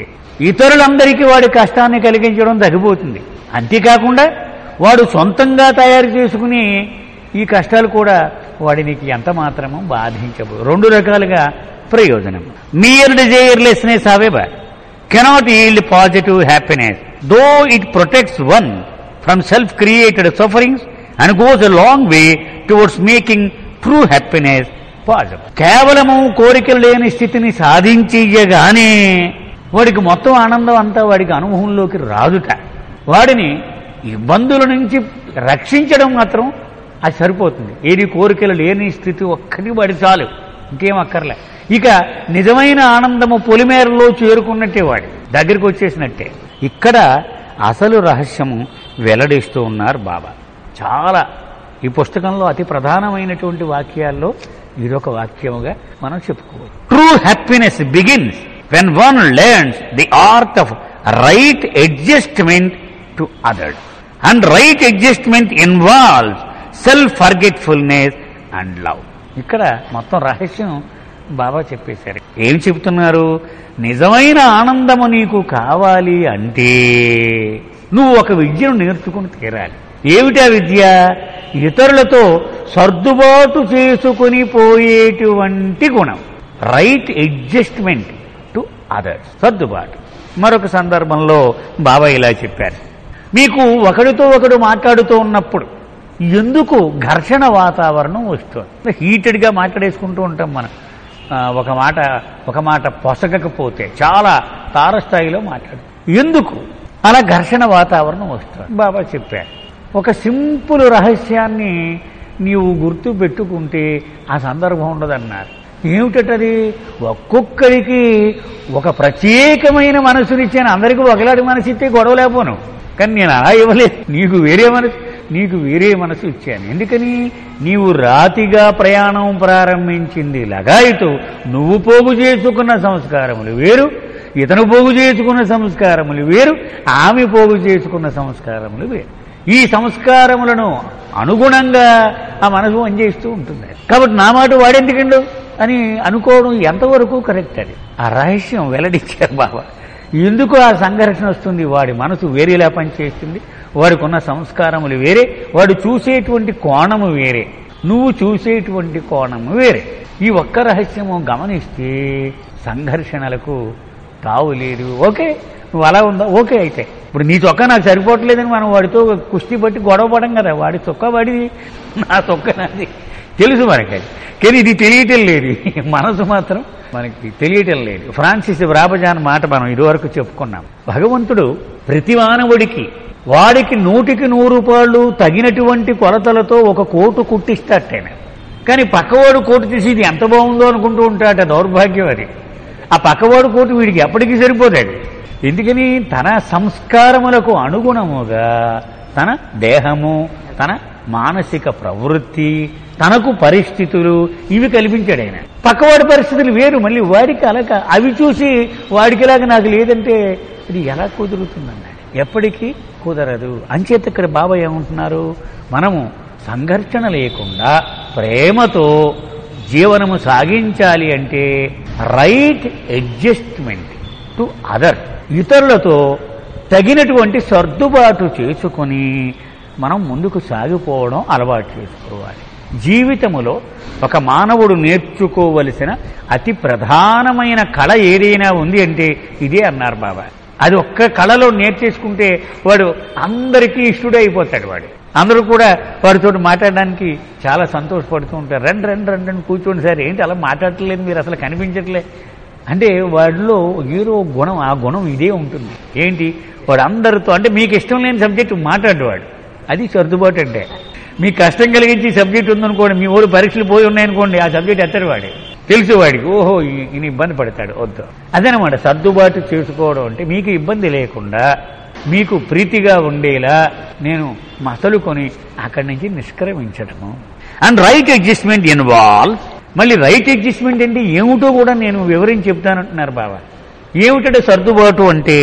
ఇతరులందరికీ వాడి కష్టాన్ని కలిగించడం తగ్గిపోతుంది అంతేకాకుండా వాడు సొంతంగా తయారు చేసుకుని ఈ కష్టాలు కూడా వాడినికి ఎంత మాత్రమో బాధించబో రెండు రకాలుగా ప్రయోజనం mere desirelessness however cannot yield positive happiness, though it protects one from self-created sufferings and goes a long way towards making true happiness possible. కేవలము కోరికలు లేని స్థితిని సాధించగానే వాడికి మొత్తం ఆనందం అంతా వాడికి అనుభవంలోకి రాదుట వాడిని ఇబ్బందుల నుంచి రక్షించడం మాత్రం అది సరిపోతుంది ఏది కోరికలు లేని స్థితి ఒక్కటి వాడి చాలు ఇంకేం అక్కర్లే ఇక నిజమైన ఆనందము పొలిమేరలో చేరుకున్నట్టే వాడి దగ్గరికి వచ్చేసినట్టే ఇక్కడ అసలు రహస్యము వెల్లడిస్తూ ఉన్నారు బాబా చాలా ఈ పుస్తకంలో అతి ప్రధానమైనటువంటి వాక్యాల్లో ఇదొక వాక్యముగా మనం చెప్పుకోవచ్చు true happiness begins when one learns the art of right adjustment to others and right adjustment involves self forgetfulness and love ఇక్కడ మొత్తం రహస్యం బాబా చెప్పేశారు ఏం చెప్తున్నారు నిజమైన ఆనందము నీకు కావాలి అంటే నువ్వు ఒక విద్యను నేర్చుకుని తీరాలి ఏమిటా విద్య ఇతరులతో సర్దుబాటు చేసుకుని పోయేటువంటి గుణం రైట్ అడ్జస్ట్మెంట్ టు అదర్స్ సర్దుబాటు మరొక సందర్భంలో బాబా ఇలా చెప్పారు మీకు ఒకడితో ఒకడు మాట్లాడుతూ ఉన్నప్పుడు ఎందుకు ఘర్షణ వాతావరణం వస్తుంది హీటెడ్గా మాట్లాడేసుకుంటూ ఉంటాం మనం ఆ, ఒక మాట ఒక మాట పొసగకపోతే చాలా తారస్థాయిలో మాట్లాడు ఎందుకు అలా ఘర్షణ వాతావరణం వస్తుంది బాబా చెప్పారు ఒక సింపుల్ రహస్యాన్ని నీవు గుర్తు పెట్టుకుంటే ఆ సందర్భం ఉండదన్నారు ఏమిటది ఒక్కొక్కరికి ఒక ప్రత్యేకమైన మనసునిచ్చాను అందరికీ ఒకలాంటి మనసు ఇస్తే గొడవ లేకపోను కానీ నేను అలా ఇవ్వలేదు నీకు వేరే మనసు నీకు వేరే మనసు ఇచ్చాను ఎందుకని నీవు రాతిగా ప్రయాణం ప్రారంభించింది లగాయితో నువ్వు పోగు చేసుకున్న సంస్కారములు వేరు ఇతను పోగు చేసుకున్న సంస్కారములు వేరు ఆమె పోగు చేసుకున్న సంస్కారములు వేరు ఈ సంస్కారములను అనుగుణంగా ఆ మనసు పనిచేస్తూ ఉంటుంది కాబట్టి నా మాట వాడెందుకండు అని అనుకోవడం ఎంతవరకు కరెక్ట్ అది ఆ రహస్యం వెల్లడించారు బాబా ఎందుకు ఆ సంఘర్షణ వస్తుంది వాడి మనసు వేరేలా పనిచేస్తుంది వాడికి ఉన్న సంస్కారములు వేరే వాడు చూసేటువంటి కోణము వేరే నువ్వు చూసేటువంటి కోణము వేరే ఈ ఒక్క రహస్యము గమనిస్తే సంఘర్షణలకు తావు లేదు ఓకే నువ్వు అలా ఉందా ఓకే అయితే ఇప్పుడు నీ చొక్కా నాకు సరిపోవట్లేదని మనం వాడితో కుస్తీ పట్టి గొడవ పడం కదా వాడి చొక్కా వాడిది నా చొక్కా నాది తెలుసు మనకి అది. కానీ ఇది తెలియటం లేదు ఈ మనసు మాత్రం మనకి తెలియటం లేదు ఫ్రాన్సిస్ బ్రాబజాన్ మాట మనం ఇదివరకు చెప్పుకున్నాం భగవంతుడు ప్రతి మానవుడికి వాడికి నూటికి నూరు రూపాయలు తగినటువంటి కొలతలతో ఒక కోటు కుట్టిస్తాటైనా కానీ పక్కవాడు కోటు తీసి ఇది ఎంత బాగుందో అనుకుంటూ ఉంటాట దౌర్భాగ్యం అది ఆ పక్కవాడు కోటు వీడికి ఎప్పటికీ సరిపోతాడు ఎందుకని తన సంస్కారములకు అనుగుణముగా తన దేహము తన మానసిక ప్రవృత్తి తనకు పరిస్థితులు ఇవి కల్పించాడు ఆయన పక్కవాడి పరిస్థితులు వేరు మళ్ళీ వాడికి అలక అవి చూసి వాడికిలాగా నాకు లేదంటే ఇది ఎలా కుదురుతుందన్నాడు ఎప్పటికీ కుదరదు అంచేత ఇక్కడ బాబా ఏమంటున్నారు మనము సంఘర్షణ లేకుండా ప్రేమతో జీవనము సాగించాలి అంటే రైట్ అడ్జస్ట్మెంట్ టు అదర్ ఇతరులతో తగినటువంటి సర్దుబాటు చేసుకొని మనం ముందుకు సాగిపోవడం అలవాటు చేసుకోవాలి జీవితములో ఒక మానవుడు నేర్చుకోవలసిన అతి ప్రధానమైన కళ ఏదైనా ఉంది అంటే ఇదే అన్నారు బాబా అది ఒక్క కళలో నేర్చేసుకుంటే వాడు అందరికీ ఇష్టడే అయిపోతాడు వాడు అందరూ కూడా వాడితో మాట్లాడడానికి చాలా సంతోషపడుతూ ఉంటారు రండి రండి రండి అని కూర్చోండి సార్ ఏంటి అలా మాట్లాడట్లేదు మీరు అసలు కనిపించట్లే అంటే వాడిలో ఏదో గుణం ఆ గుణం ఇదే ఉంటుంది ఏంటి వాడు అందరితో అంటే మీకు ఇష్టం లేని సబ్జెక్టు మాట్లాడేవాడు అది సర్దుబాటు అంటే మీకు కష్టం కలిగించి సబ్జెక్ట్ ఉందనుకోండి మీ ఊరు పరీక్షలు పోయి ఉన్నాయనుకోండి ఆ సబ్జెక్ట్ ఎత్తడు వాడి తెలుసు వాడికి ఓహో ఈ- ఈయన ఇబ్బంది పడతాడు వద్దు అదనమాట సర్దుబాటు చేసుకోవడం అంటే మీకు ఇబ్బంది లేకుండా మీకు ప్రీతిగా ఉండేలా నేను మసలుకొని అక్కడి నుంచి నిష్క్రమించడము అండ్ రైట్ అడ్జస్ట్మెంట్ ఇన్వాల్వ్ మళ్ళీ రైట్ అడ్జస్ట్మెంట్ అంటే ఏమిటో కూడా నేను వివరించి చెప్తానంటున్నారు బాబా ఏమిటంటే సర్దుబాటు అంటే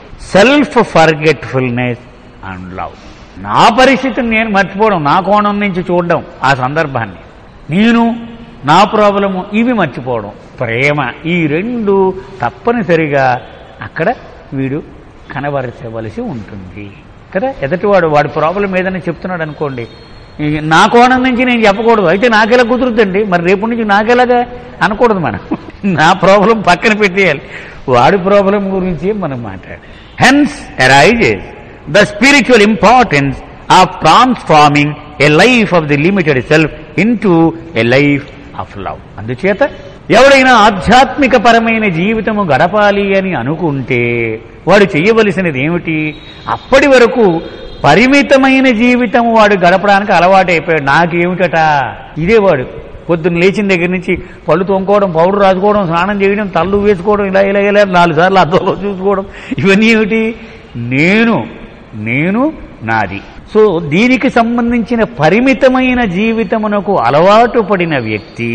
సెల్ఫ్ ఫర్గెట్ఫుల్నెస్ అండ్ లవ్ నా పరిస్థితిని నేను మర్చిపోవడం నా కోణం నుంచి చూడడం ఆ సందర్భాన్ని నేను నా ప్రాబ్లము ఇవి మర్చిపోవడం ప్రేమ ఈ రెండు తప్పనిసరిగా అక్కడ వీడు కనబరచవలసి ఉంటుంది కదా ఎదటివాడు వాడి ప్రాబ్లం ఏదైనా చెప్తున్నాడు అనుకోండి ఈ నా కోణం నుంచి నేను చెప్పకూడదు అయితే నాకెలా కుదురుతుంది మరి రేపు నుంచి నాకెలాగా అనకూడదు మనం నా ప్రాబ్లం పక్కన పెట్టేయాలి వాడి ప్రాబ్లం గురించి మనం మాట్లాడాలి hence arises the spiritual importance of transforming a life of the limited self in a life of love అందుచేత ఎవడైనా ఆధ్యాత్మిక పరమైన జీవితము గడపాలి అని అనుకుంటే వాడు చేయవలసినది ఏమిటి అప్పటి వరకు పరిమితమైన జీవితం వాడు గడపడానికి అలవాటు అయిపోయాడు నాకేమిటట ఇదే వాడు పొద్దున్న లేచిన దగ్గర నుంచి పళ్ళు తొంకోవడం పౌడర్ రాసుకోవడం స్నానం చేయడం తల్లు వేసుకోవడం ఇలా ఇలా ఇలా నాలుగు సార్లు అద్దంలో చూసుకోవడం ఇవన్నీ ఏమిటి నేను నేను నాది సో దీనికి సంబంధించిన పరిమితమైన జీవితమునకు అలవాటు పడిన వ్యక్తి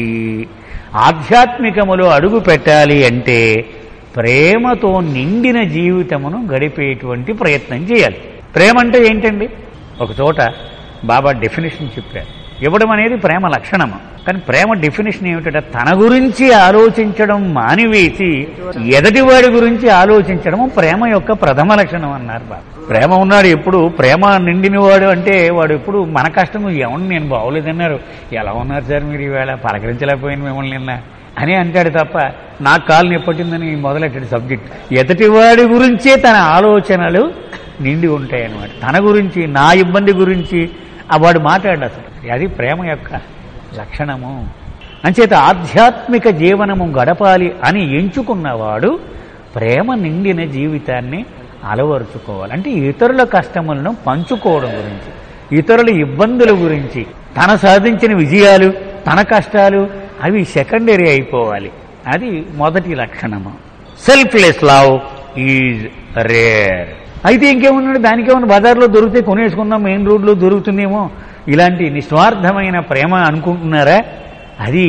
ఆధ్యాత్మికములో అడుగు పెట్టాలి అంటే ప్రేమతో నిండిన జీవితమును గడిపేటువంటి ప్రయత్నం చేయాలి ప్రేమ అంటే ఏంటండి ఒక చోట బాబా డెఫినేషన్ చెప్పారు ఇవ్వడం అనేది ప్రేమ లక్షణము కానీ ప్రేమ డెఫినేషన్ ఏమిటంటే తన గురించి ఆలోచించడం మానివేసి ఎదటివాడి గురించి ఆలోచించడము ప్రేమ యొక్క ప్రథమ లక్షణం అన్నారు బాబా ప్రేమ ఉన్నాడు ఎప్పుడు ప్రేమ నిండినవాడు అంటే వాడు ఎప్పుడు మన కష్టం ఎవరిని నేను బాగోలేదన్నారు ఎలా ఉన్నారు సార్ మీరు ఈవేళ పలకరించలేకపోయింది మిమ్మల్ని నిన్న అని అంటాడు తప్ప నాకు కాలు నొప్పట్టిందని మొదలెట్టాడు సబ్జెక్ట్ ఎదటివాడి గురించే తన ఆలోచనలు నిండి ఉంటాయి అన్నమాట తన గురించి నా ఇబ్బంది గురించి ఆ వాడు మాట్లాడు అసలు అది ప్రేమ యొక్క లక్షణము అంచేత ఆధ్యాత్మిక జీవనము గడపాలి అని ఎంచుకున్నవాడు ప్రేమ నిండిన జీవితాన్ని అలవరుచుకోవాలి అంటే ఇతరుల కష్టములను పంచుకోవడం గురించి ఇతరుల ఇబ్బందుల గురించి తన సాధించిన విజయాలు తన కష్టాలు అవి సెకండరీ అయిపోవాలి అది మొదటి లక్షణము సెల్ఫ్లెస్ లవ్ ఈజ్ రేర్ అయితే ఇంకేమున్నాడు దానికేమన్నా బజార్లో దొరికితే కొనేసుకుందాం మెయిన్ రోడ్లో దొరుకుతుందేమో ఇలాంటి నిస్వార్థమైన ప్రేమ అనుకుంటున్నారా అది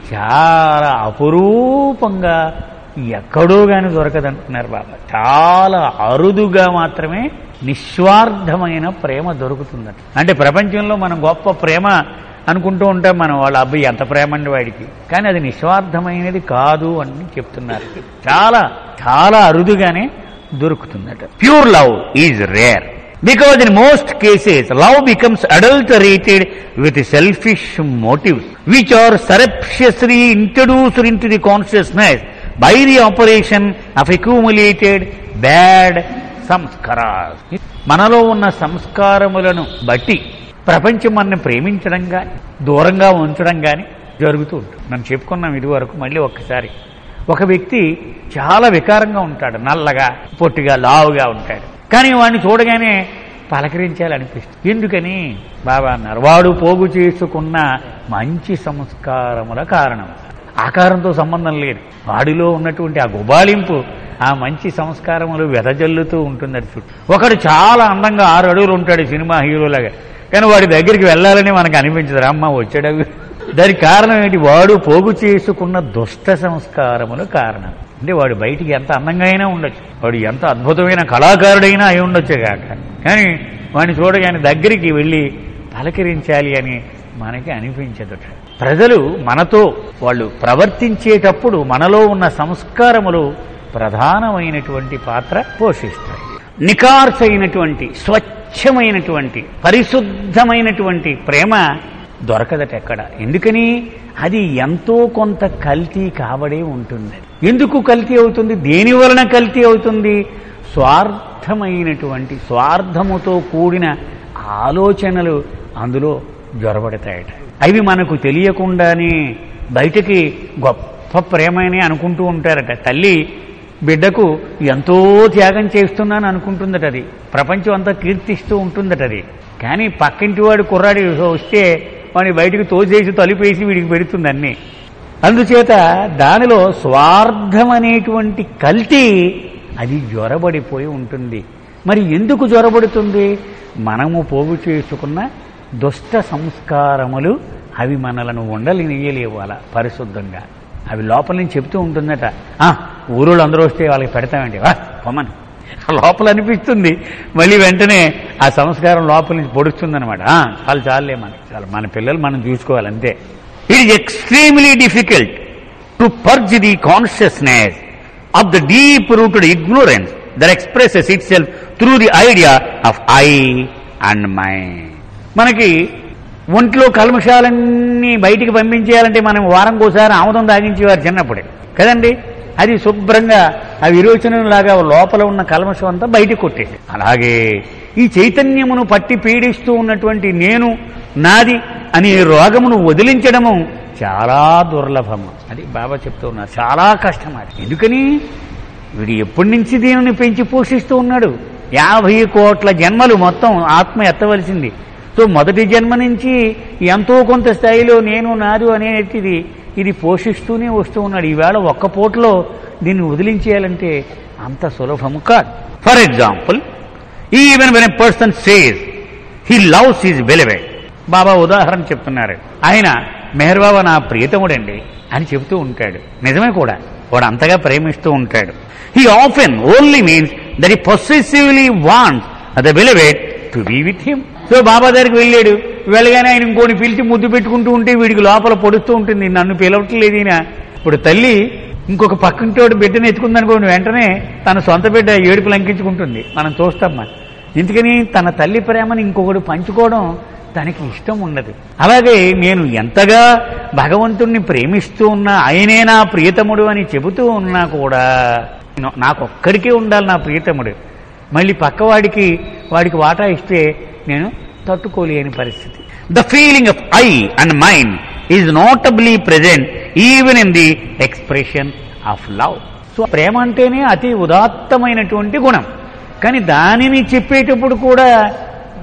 చాలా అపురూపంగా ఎక్కడో గాని దొరకదంటున్నారు బాబా చాలా అరుదుగా మాత్రమే నిస్వార్థమైన ప్రేమ దొరుకుతుందట అంటే ప్రపంచంలో మనం గొప్ప ప్రేమ అనుకుంటూ ఉంటాం మనం వాళ్ళ అబ్బాయి ఎంత ప్రేమ అండి వాడికి కానీ అది నిస్వార్థమైనది కాదు అని చెప్తున్నారు చాలా చాలా అరుదుగానే దొరుకుతుందట pure love is rare because in most cases love becomes adulterated with selfish motives which are surreptitiously introduced into the consciousness by the operation of accumulated bad sanskaras మనలో ఉన్న సంస్కారములను బట్టి ప్రపంచం మనని ప్రేమించడం కానీ దూరంగా ఉంచడం కానీ జరుగుతూ ఉంటుంది మనం చెప్పుకున్నాం ఇదివరకు మళ్ళీ ఒక్కసారి ఒక వ్యక్తి చాలా వికారంగా ఉంటాడు నల్లగా పొట్టిగా లావుగా ఉంటాడు కానీ వాడిని చూడగానే పలకరించాలనిపిస్తుంది ఎందుకని బాబా అన్నారు వాడు పోగు చేసుకున్న మంచి సంస్కారముల కారణం ఆకారంతో సంబంధం లేదు వాడిలో ఉన్నటువంటి ఆ గుబాళింపు ఆ మంచి సంస్కారములు వెదజల్లుతూ ఉంటుందని చుట్టూ ఒకడు చాలా అందంగా ఆరు అడుగులు ఉంటాడు సినిమా హీరోలాగా కానీ వాడి దగ్గరికి వెళ్ళాలని మనకు అనిపించదు అమ్మ వచ్చాడు దానికి కారణం ఏంటి వాడు పోగు చేసుకున్న దుష్ట సంస్కారములు కారణం అంటే వాడు బయటికి ఎంత అందంగా అయినా ఉండొచ్చు వాడు ఎంత అద్భుతమైన కళాకారుడైనా అయి ఉండొచ్చే కాక కానీ వాడిని చూడగానే దగ్గరికి వెళ్ళి పలకరించాలి అని మనకి అనిపించదుట ప్రజలు మనతో వాళ్ళు ప్రవర్తించేటప్పుడు మనలో ఉన్న సంస్కారములు ప్రధానమైనటువంటి పాత్ర పోషిస్తాయి నికార్సైనటువంటి స్వచ్ఛమైనటువంటి పరిశుద్ధమైనటువంటి ప్రేమ దొరకదట ఎక్కడ ఎందుకని అది ఎంతో కొంత కల్తీ కాబడే ఉంటుంది ఎందుకు కల్తీ అవుతుంది దేని వలన కల్తీ అవుతుంది స్వార్థమైనటువంటి స్వార్థముతో కూడిన ఆలోచనలు అందులో జ్వరబడతాయట అవి మనకు తెలియకుండానే బయటకి గొప్ప ప్రేమని అనుకుంటూ ఉంటారట తల్లి బిడ్డకు ఎంతో త్యాగం చేస్తున్నాను అనుకుంటుందట అది ప్రపంచం అంతా కీర్తిస్తూ ఉంటుందట అది కానీ పక్కింటి వాడు కుర్రాడి వస్తే వాడిని బయటికి తోసేసి తలుపేసి వీడికి పెడుతుంది అన్నీ అందుచేత దానిలో స్వార్థం అనేటువంటి కల్తీ అది జ్వరబడిపోయి ఉంటుంది మరి ఎందుకు జ్వరబడుతుంది మనము పోగు చేసుకున్న దుష్ట సంస్కారములు అవి మనలను ఉండలినియలేవు అలా పరిశుద్ధంగా అవి లోపల నుంచి చెప్తూ ఉంటుందట "ఆ, ఊరోళ్ళు అందరూ వస్తే వాళ్ళకి పెడతామండి వా పొమ్మని లోపల అనిపిస్తుంది మళ్ళీ వెంటనే ఆ సంస్కారం లోపల నుంచి పొడుస్తుందనమాట "ఆ, చాలు చాలులే మనకి చాలు మన పిల్లలు మనం చూసుకోవాలి అంతే it is extremely difficult to purge the consciousness of the deep rooted ignorance that expresses itself through the idea of I and mind మనకి ఒంట్లో కల్మషాలన్నీ బయటికి పంపించేయాలంటే మనం వారంకోసారి ఆముదం తాగించేవారు చిన్నప్పుడే కదండి అది శుభ్రంగా ఆ విరోచనం లాగా లోపల ఉన్న కల్మషం అంతా బయటికి కొట్టేసి అలాగే ఈ చైతన్యమును పట్టి పీడిస్తూ ఉన్నటువంటి నేను నాది అనే రోగమును వదిలించడము చాలా దుర్లభము అది బాబా చెప్తూ ఉన్నారు చాలా కష్టం అది ఎందుకని వీడు ఎప్పటి నుంచి దీనిని పెంచి పోషిస్తూ ఉన్నాడు యాభై కోట్ల జన్మలు మొత్తం ఆత్మ ఎత్తవలసింది సో మొదటి జన్మ నుంచి ఎంతో కొంత స్థాయిలో నేను నాదు అనేటిది ఇది పోషిస్తూనే వస్తూ ఉన్నాడు ఈవేళ ఒక్క పూటలో దీన్ని వదిలించేయాలంటే అంత సులభము కాదు for example even when a person says he loves his beloved Baba ఉదాహరణ చెప్తున్నారు ఆయన మెహర్ బాబా నా ప్రియతముడండి అని చెబుతూ ఉంటాడు నిజమే కూడా వాడు అంతగా ప్రేమిస్తూ ఉంటాడు he often only means that he possessively wants the beloved to be with him so Baba దగ్గరికి వెళ్ళాడు వెళ్ళగానే ఆయన ఇంకోని పిలిచి ముద్దు పెట్టుకుంటూ ఉంటే వీడికి లోపల పొడుస్తూ ఉంటుంది నన్ను పిలవట్లేదు ఈయన ఇప్పుడు తల్లి ఇంకొక పక్కింటోడు బిడ్డను ఎత్తుకుందనుకోండి వెంటనే తన సొంత బిడ్డ ఏడుపు లంకించుకుంటుంది మనం చూస్తాం మనం ఎందుకని తన తల్లి ప్రేమను ఇంకొకడు పంచుకోవడం తనకి ఇష్టం ఉండదు అలాగే నేను ఎంతగా భగవంతుణ్ణి ప్రేమిస్తూ ఉన్నా ఆయనే నా ప్రియతముడు అని చెబుతూ ఉన్నా కూడా నాకొక్కడికే ఉండాలి నా ప్రియతముడు మళ్ళీ పక్కవాడికి వాడికి వాటా ఇస్తే నేను తట్టుకోలేని పరిస్థితి the feeling of I and mind is notably present even in the expression of love so ప్రేమ అంటేనే అతి ఉదాత్తమైనటువంటి గుణం కానీ దానిని చెప్పేటప్పుడు కూడా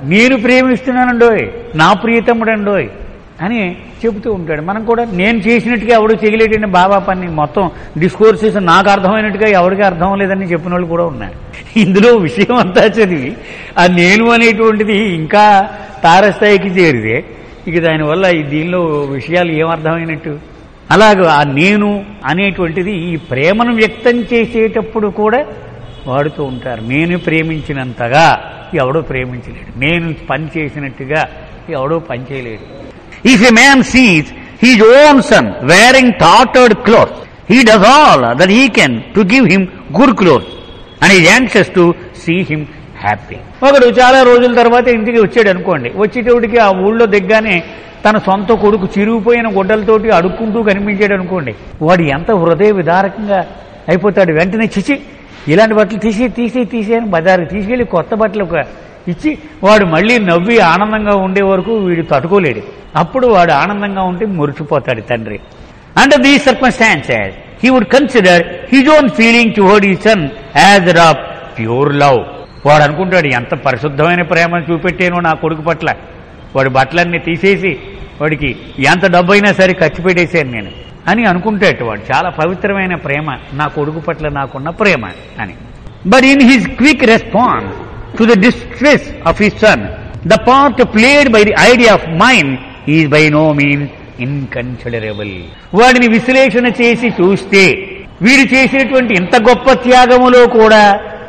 నేను ప్రేమిస్తున్నానండోయ్ నా ప్రియతముడండోయ్ అని చెబుతూ ఉంటాడు మనం కూడా నేను చేసినట్టుగా ఎవడు చేయలేడండి బాబా పని మొత్తం డిస్కోర్సెస్ నాకు అర్థమైనట్టుగా ఎవరికి అర్థం లేదని చెప్పిన వాళ్ళు కూడా ఉన్నారు ఇందులో విషయం అంతా చదివి ఆ నేను అనేటువంటిది ఇంకా తారస్థాయికి చేరితే ఇక దానివల్ల ఈ దీనిలో విషయాలు ఏమర్థమైనట్టు అలాగే ఆ నేను అనేటువంటిది ఈ ప్రేమను వ్యక్తం చేసేటప్పుడు కూడా వాడుతూ ఉంటారు నేను ప్రేమించినంతగా ఎవడో ప్రేమించలేడు నేను పని చేసినట్టుగా ఎవడో పని చేయలేడు if a man sees his own son wearing tattered cloth he does all that he can to give him good cloth and is anxious to see him happy ఒకడు చాలా రోజుల తర్వాత ఇంటికి వచ్చాడు అనుకోండి వచ్చేటోడికి ఆ ఊళ్ళో దిగ్గానే తన సొంత కొడుకు చిరిగిపోయిన గుడ్డలతోటి అడుక్కుంటూ కనిపించాడు అనుకోండి వాడు ఎంత హృదయ విదారకంగా అయిపోతాడు వెంటనే చిచి ఇలాంటి బట్టలు తీసి తీసి తీసి అని బజారుకి తీసుకెళ్లి కొత్త బట్టలు ఒక ఇచ్చి వాడు మళ్ళీ నవ్వి ఆనందంగా ఉండే వరకు వీడు తట్టుకోలేడు అప్పుడు వాడు ఆనందంగా ఉంటే మురిచిపోతాడు తండ్రి under these circumstances he would consider his own feeling toward the son as of pure love వాడు అనుకుంటాడు ఎంత పరిశుద్ధమైన ప్రేమను చూపెట్టానో నా కొడుకు పట్ల వాడి బట్టలన్నీ తీసేసి వాడికి ఎంత డబ్బు అయినా సరే ఖర్చు పెట్టేశాను నేను అని అనుకుంటాడు వాడు చాలా పవిత్రమైన ప్రేమ నా కొడుకు పట్ల నాకున్న ప్రేమ అని but in his quick response to the distress of his son the part played by the idea of mind is by no means inconsiderable వాడిని విశ్లేషణ చేసి చూస్తే వీడు చేసినటువంటి ఇంత గొప్ప త్యాగములో కూడా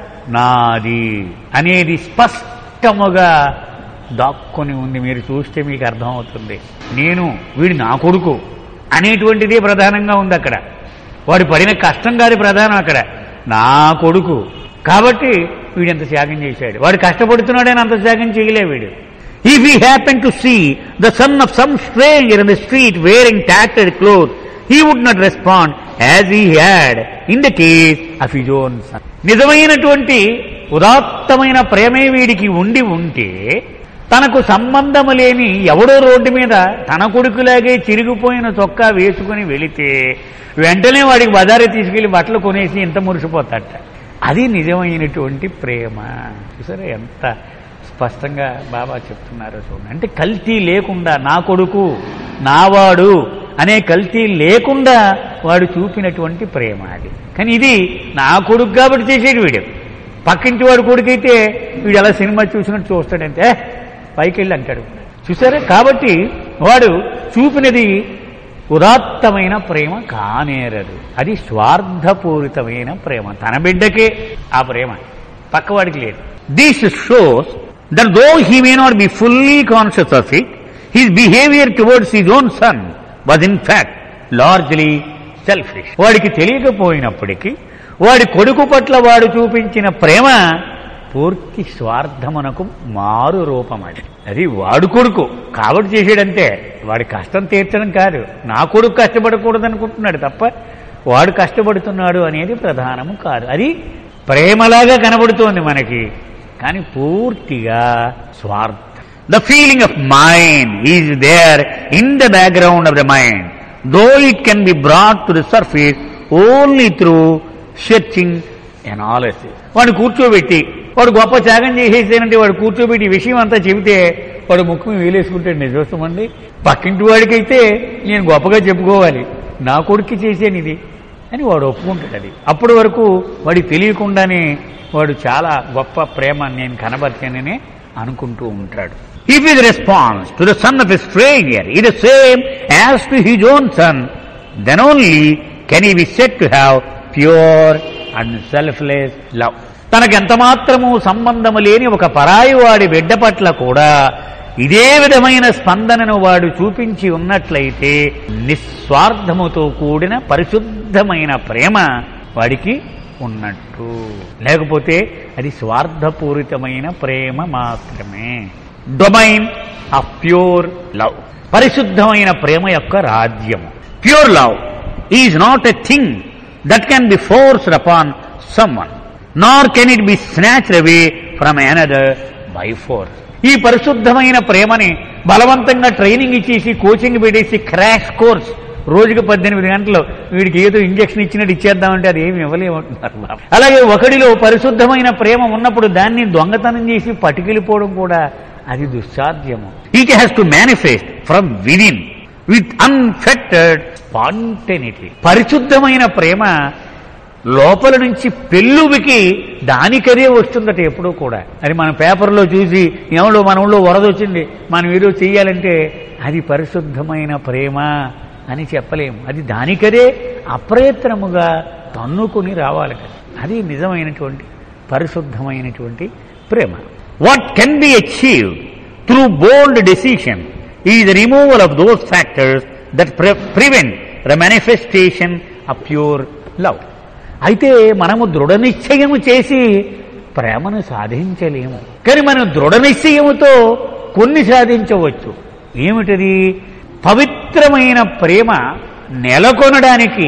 నాది అనేది స్పష్టముగా దాక్కుని ఉంది మీరు చూస్తే మీకు అర్థమవుతుంది నేను వీడు నా కొడుకు అనేటువంటిదే ప్రధానంగా ఉంది అక్కడ వాడు పడిన కష్టం కాదు ప్రధానం అక్కడ నా కొడుకు కాబట్టి వీడు ఎంత త్యాగం చేశాడు వాడు కష్టపడుతున్నాడని అంత త్యాగం చేయలే వీడు if he happen to see the son of some stranger in the street wearing టాటెడ్ cloth he would not respond as he had in the case of his own son నిజమైనటువంటి ఉదాత్తమైన ప్రేమే వీడికి ఉండి ఉంటే తనకు సంబంధము లేని ఎవడో రోడ్డు మీద తన కొడుకులాగే చిరిగిపోయిన చొక్కా వేసుకుని వెళితే వెంటనే వాడికి బజారే తీసుకెళ్లి బట్టలు కొనేసి ఇంత మురిసిపోతాడట అది నిజమైనటువంటి ప్రేమ చూసారా ఎంత స్పష్టంగా బాబా చెప్తున్నారు చూడండి అంటే కల్తీ లేకుండా నా కొడుకు నావాడు అనే కల్తీ లేకుండా వాడు చూపినటువంటి ప్రేమ అది కానీ ఇది నా కొడుకు కాబట్టి చేసేది వీడు పక్కింటి వాడు కొడుకైతే వీడు అలా సినిమా చూసినట్టు చూస్తాడంటే "ఏ, పైకి వెళ్ళి అంటాడు చూసారా కాబట్టి వాడు చూపినది ఉదాత్తమైన ప్రేమ కానేరదు అది స్వార్థపూరితమైన ప్రేమ తన బిడ్డకే ఆ ప్రేమ పక్కవాడికి లేదు this shows that though he may not be fully conscious of it his behaviour towards his own son was in fact largely selfish వాడికి తెలియకపోయినప్పటికీ వాడి కొడుకు పట్ల వాడు చూపించిన ప్రేమ పూర్తి స్వార్థమునకు మారు రూపం అది అది వాడు కొడుకు కాబట్టి చేసాడంతే వాడి కష్టం తీర్చడం కాదు నా కొడుకు కష్టపడకూడదు అనుకుంటున్నాడు తప్ప వాడు కష్టపడుతున్నాడు అనేది ప్రధానము కాదు అది ప్రేమలాగా కనబడుతోంది మనకి కానీ పూర్తిగా స్వార్థం the feeling of mind is there in the background of the mind though it can be brought to the surface only through searching analysis వాడు కూర్చోబెట్టి వాడు గొప్ప త్యాగం చేసేసానంటే వాడు కూర్చోబెట్టి ఈ విషయం అంతా చెబితే వాడు ముక్కు వేలేసుకుంటాడు నిజవస్తామండి పక్కింటి వాడికైతే నేను గొప్పగా చెప్పుకోవాలి నా కొడుక్కి చేసాను ఇది అని వాడు ఒప్పుకుంటాడు అది అప్పటి వరకు వాడికి తెలియకుండానే వాడు చాలా గొప్ప ప్రేమ నేను కనబరిచానని అనుకుంటూ ఉంటాడు if his response to the son of a stranger ఇది same as to his own son then only can he be said to have pure and selfless love తనకు ఎంత మాత్రము సంబంధము లేని ఒక పరాయి వాడి బిడ్డ పట్ల కూడా ఇదే విధమైన స్పందనను వాడు చూపించి ఉన్నట్లయితే నిస్వార్థముతో కూడిన పరిశుద్ధమైన ప్రేమ వాడికి ఉన్నట్టు లేకపోతే అది స్వార్థపూరితమైన ప్రేమ మాత్రమే డొమైన్ ఆఫ్ ప్యూర్ లవ్ పరిశుద్ధమైన ప్రేమ యొక్క రాజ్యము pure love is not a thing that can be forced upon someone nor can it be snatched away from another by force ఈ పరిశుద్ధమైన ప్రేమని బలవంతంగా ట్రైనింగ్ ఇచ్చేసి కోచింగ్ పెట్టేసి క్రాష్ కోర్స్ రోజుకి పద్దెనిమిది గంటలు వీడికి ఏదో ఇంజక్షన్ ఇచ్చినట్టు ఇచ్చేద్దామంటే అది ఏమి ఇవ్వలేమంటున్నారు బాబు. అలాగే ఒకడిలో పరిశుద్ధమైన ప్రేమ ఉన్నప్పుడు దాన్ని దొంగతనం చేసి పట్టుకెళ్ళిపోవడం కూడా అది దుస్సాధ్యము it has to manifest from within with unaffected spontaneity పరిశుద్ధమైన ప్రేమ లోపల నుంచి పెళ్ళువికి దానికదే వస్తుందట ఎప్పుడూ కూడా అది మన పేపర్లో చూసి ఎవడో మన ఊళ్ళో వరద వచ్చింది మనం ఏదో చెయ్యాలంటే అది పరిశుద్ధమైన ప్రేమ అని చెప్పలేము అది దానికదే అప్రయత్నముగా తన్నుకుని రావాలి కదా అది నిజమైనటువంటి పరిశుద్ధమైనటువంటి ప్రేమ what can be achieved through bold decision is the removal of those factors that prevent the manifestation of pure love అయితే మనము దృఢ నిశ్చయము చేసి ప్రేమను సాధించలేము కానీ మనం దృఢ నిశ్చయముతో కొన్ని సాధించవచ్చు ఏమిటది పవిత్రమైన ప్రేమ నెలకొనడానికి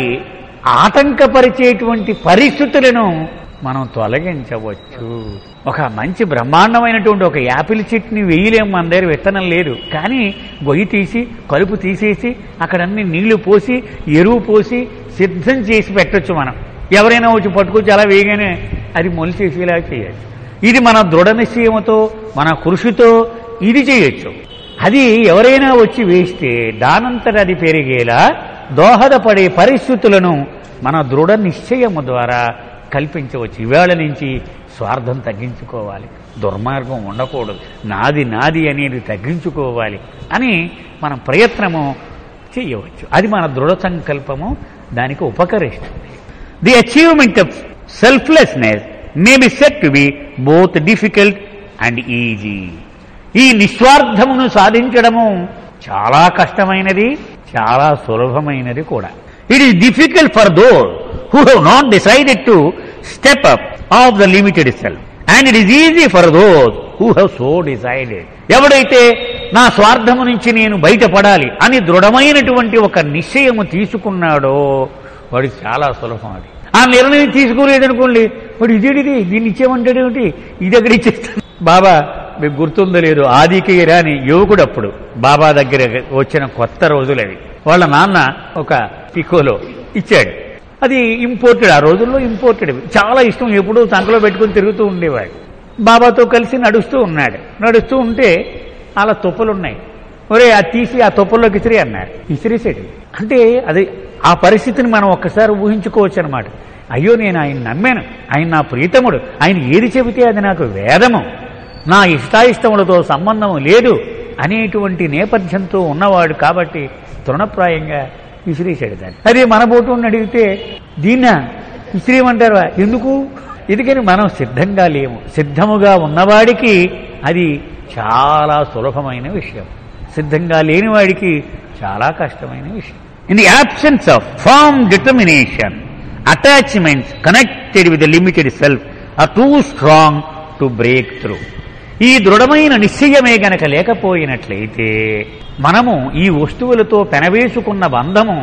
ఆటంకపరిచేటువంటి పరిస్థితులను మనం తొలగించవచ్చు ఒక మంచి బ్రహ్మాండమైనటువంటి ఒక యాపిల్ చెట్టుని వేయలేము మన దగ్గర విత్తనం లేదు కానీ గొయ్యి తీసి కలుపు తీసేసి అక్కడ అన్ని నీళ్లు పోసి ఎరువు పోసి సిద్ధం చేసి పెట్టొచ్చు మనం ఎవరైనా వచ్చి పట్టుకొచ్చి అలా వేయగానే అది మొలిచేసేలా చేయాలి ఇది మన దృఢ నిశ్చయముతో మన కృషితో ఇది చేయొచ్చు అది ఎవరైనా వచ్చి వేస్తే దానంతట అది పెరిగేలా దోహదపడే పరిస్థితులను మన దృఢ నిశ్చయము ద్వారా కల్పించవచ్చు ఇవాళ నుంచి స్వార్థం తగ్గించుకోవాలి దుర్మార్గం ఉండకూడదు నాది నాది అనేది తగ్గించుకోవాలి అని మన ప్రయత్నము చేయవచ్చు అది మన దృఢ సంకల్పము దానికి ఉపకరిస్తుంది the achievement of selflessness may be said to be both difficult and easy ఈ నిస్వార్థమును సాధించడము చాలా కష్టమైనది చాలా సులభమైనది కూడా it is difficult for those who have not decided to step up of the limited self and it is easy for those who have so decided ఎవడైతే నా స్వార్థము నుంచి నేను బయటపడాలి అని దృఢమైనటువంటి ఒక నిశ్చయము తీసుకున్నాడో వాడికి చాలా సులభం అది ఆ నిర్ణయం తీసుకోలేదనుకోండి వాడు ఇదేడిది దీన్ని ఇచ్చేమంటాడు ఏమిటి ఇది ఎక్కడ ఇచ్చేస్తాను బాబా మీకు గుర్తుందో లేదు ఆదికి రాని యువకుడు అప్పుడు బాబా దగ్గర వచ్చిన కొత్త రోజులు అవి వాళ్ళ నాన్న ఒక పికోలో ఇచ్చాడు అది ఇంపోర్టెడ్ ఆ రోజుల్లో ఇంపోర్టెడ్ చాలా ఇష్టం ఎప్పుడూ సంకలో పెట్టుకుని తిరుగుతూ ఉండేవాడు బాబాతో కలిసి నడుస్తూ ఉన్నాడు నడుస్తూ ఉంటే అలా తుప్పలున్నాయి ఒరే అది తీసి ఆ తుప్పల్లోకి ఇసిరి అన్నారు ఇసిరేసాడు అంటే అది ఆ పరిస్థితిని మనం ఒక్కసారి ఊహించుకోవచ్చు అనమాట అయ్యో నేను ఆయన నమ్మాను ఆయన నా ప్రీతముడు ఆయన ఏది చెబితే అది నాకు వేదము నా ఇష్టాయిష్టములతో సంబంధం లేదు అనేటువంటి నేపథ్యంతో ఉన్నవాడు కాబట్టి తృణప్రాయంగా విసిరేశాడు దాన్ని అదే మన బోటు అడిగితే దీన్న విసిరేయమంటారా ఎందుకు ఎందుకని మనం సిద్ధంగా లేము సిద్ధముగా ఉన్నవాడికి అది చాలా సులభమైన విషయం సిద్ధంగా లేని వాడికి చాలా కష్టమైన విషయం in the absence of firm determination attachments connected with the limited self are too strong to break through ఈ దృఢమైన నిశ్చయమే గనక లేకపోయినట్లయితే మనము ఈ వస్తువులతో పెనవేసుకున్న బంధము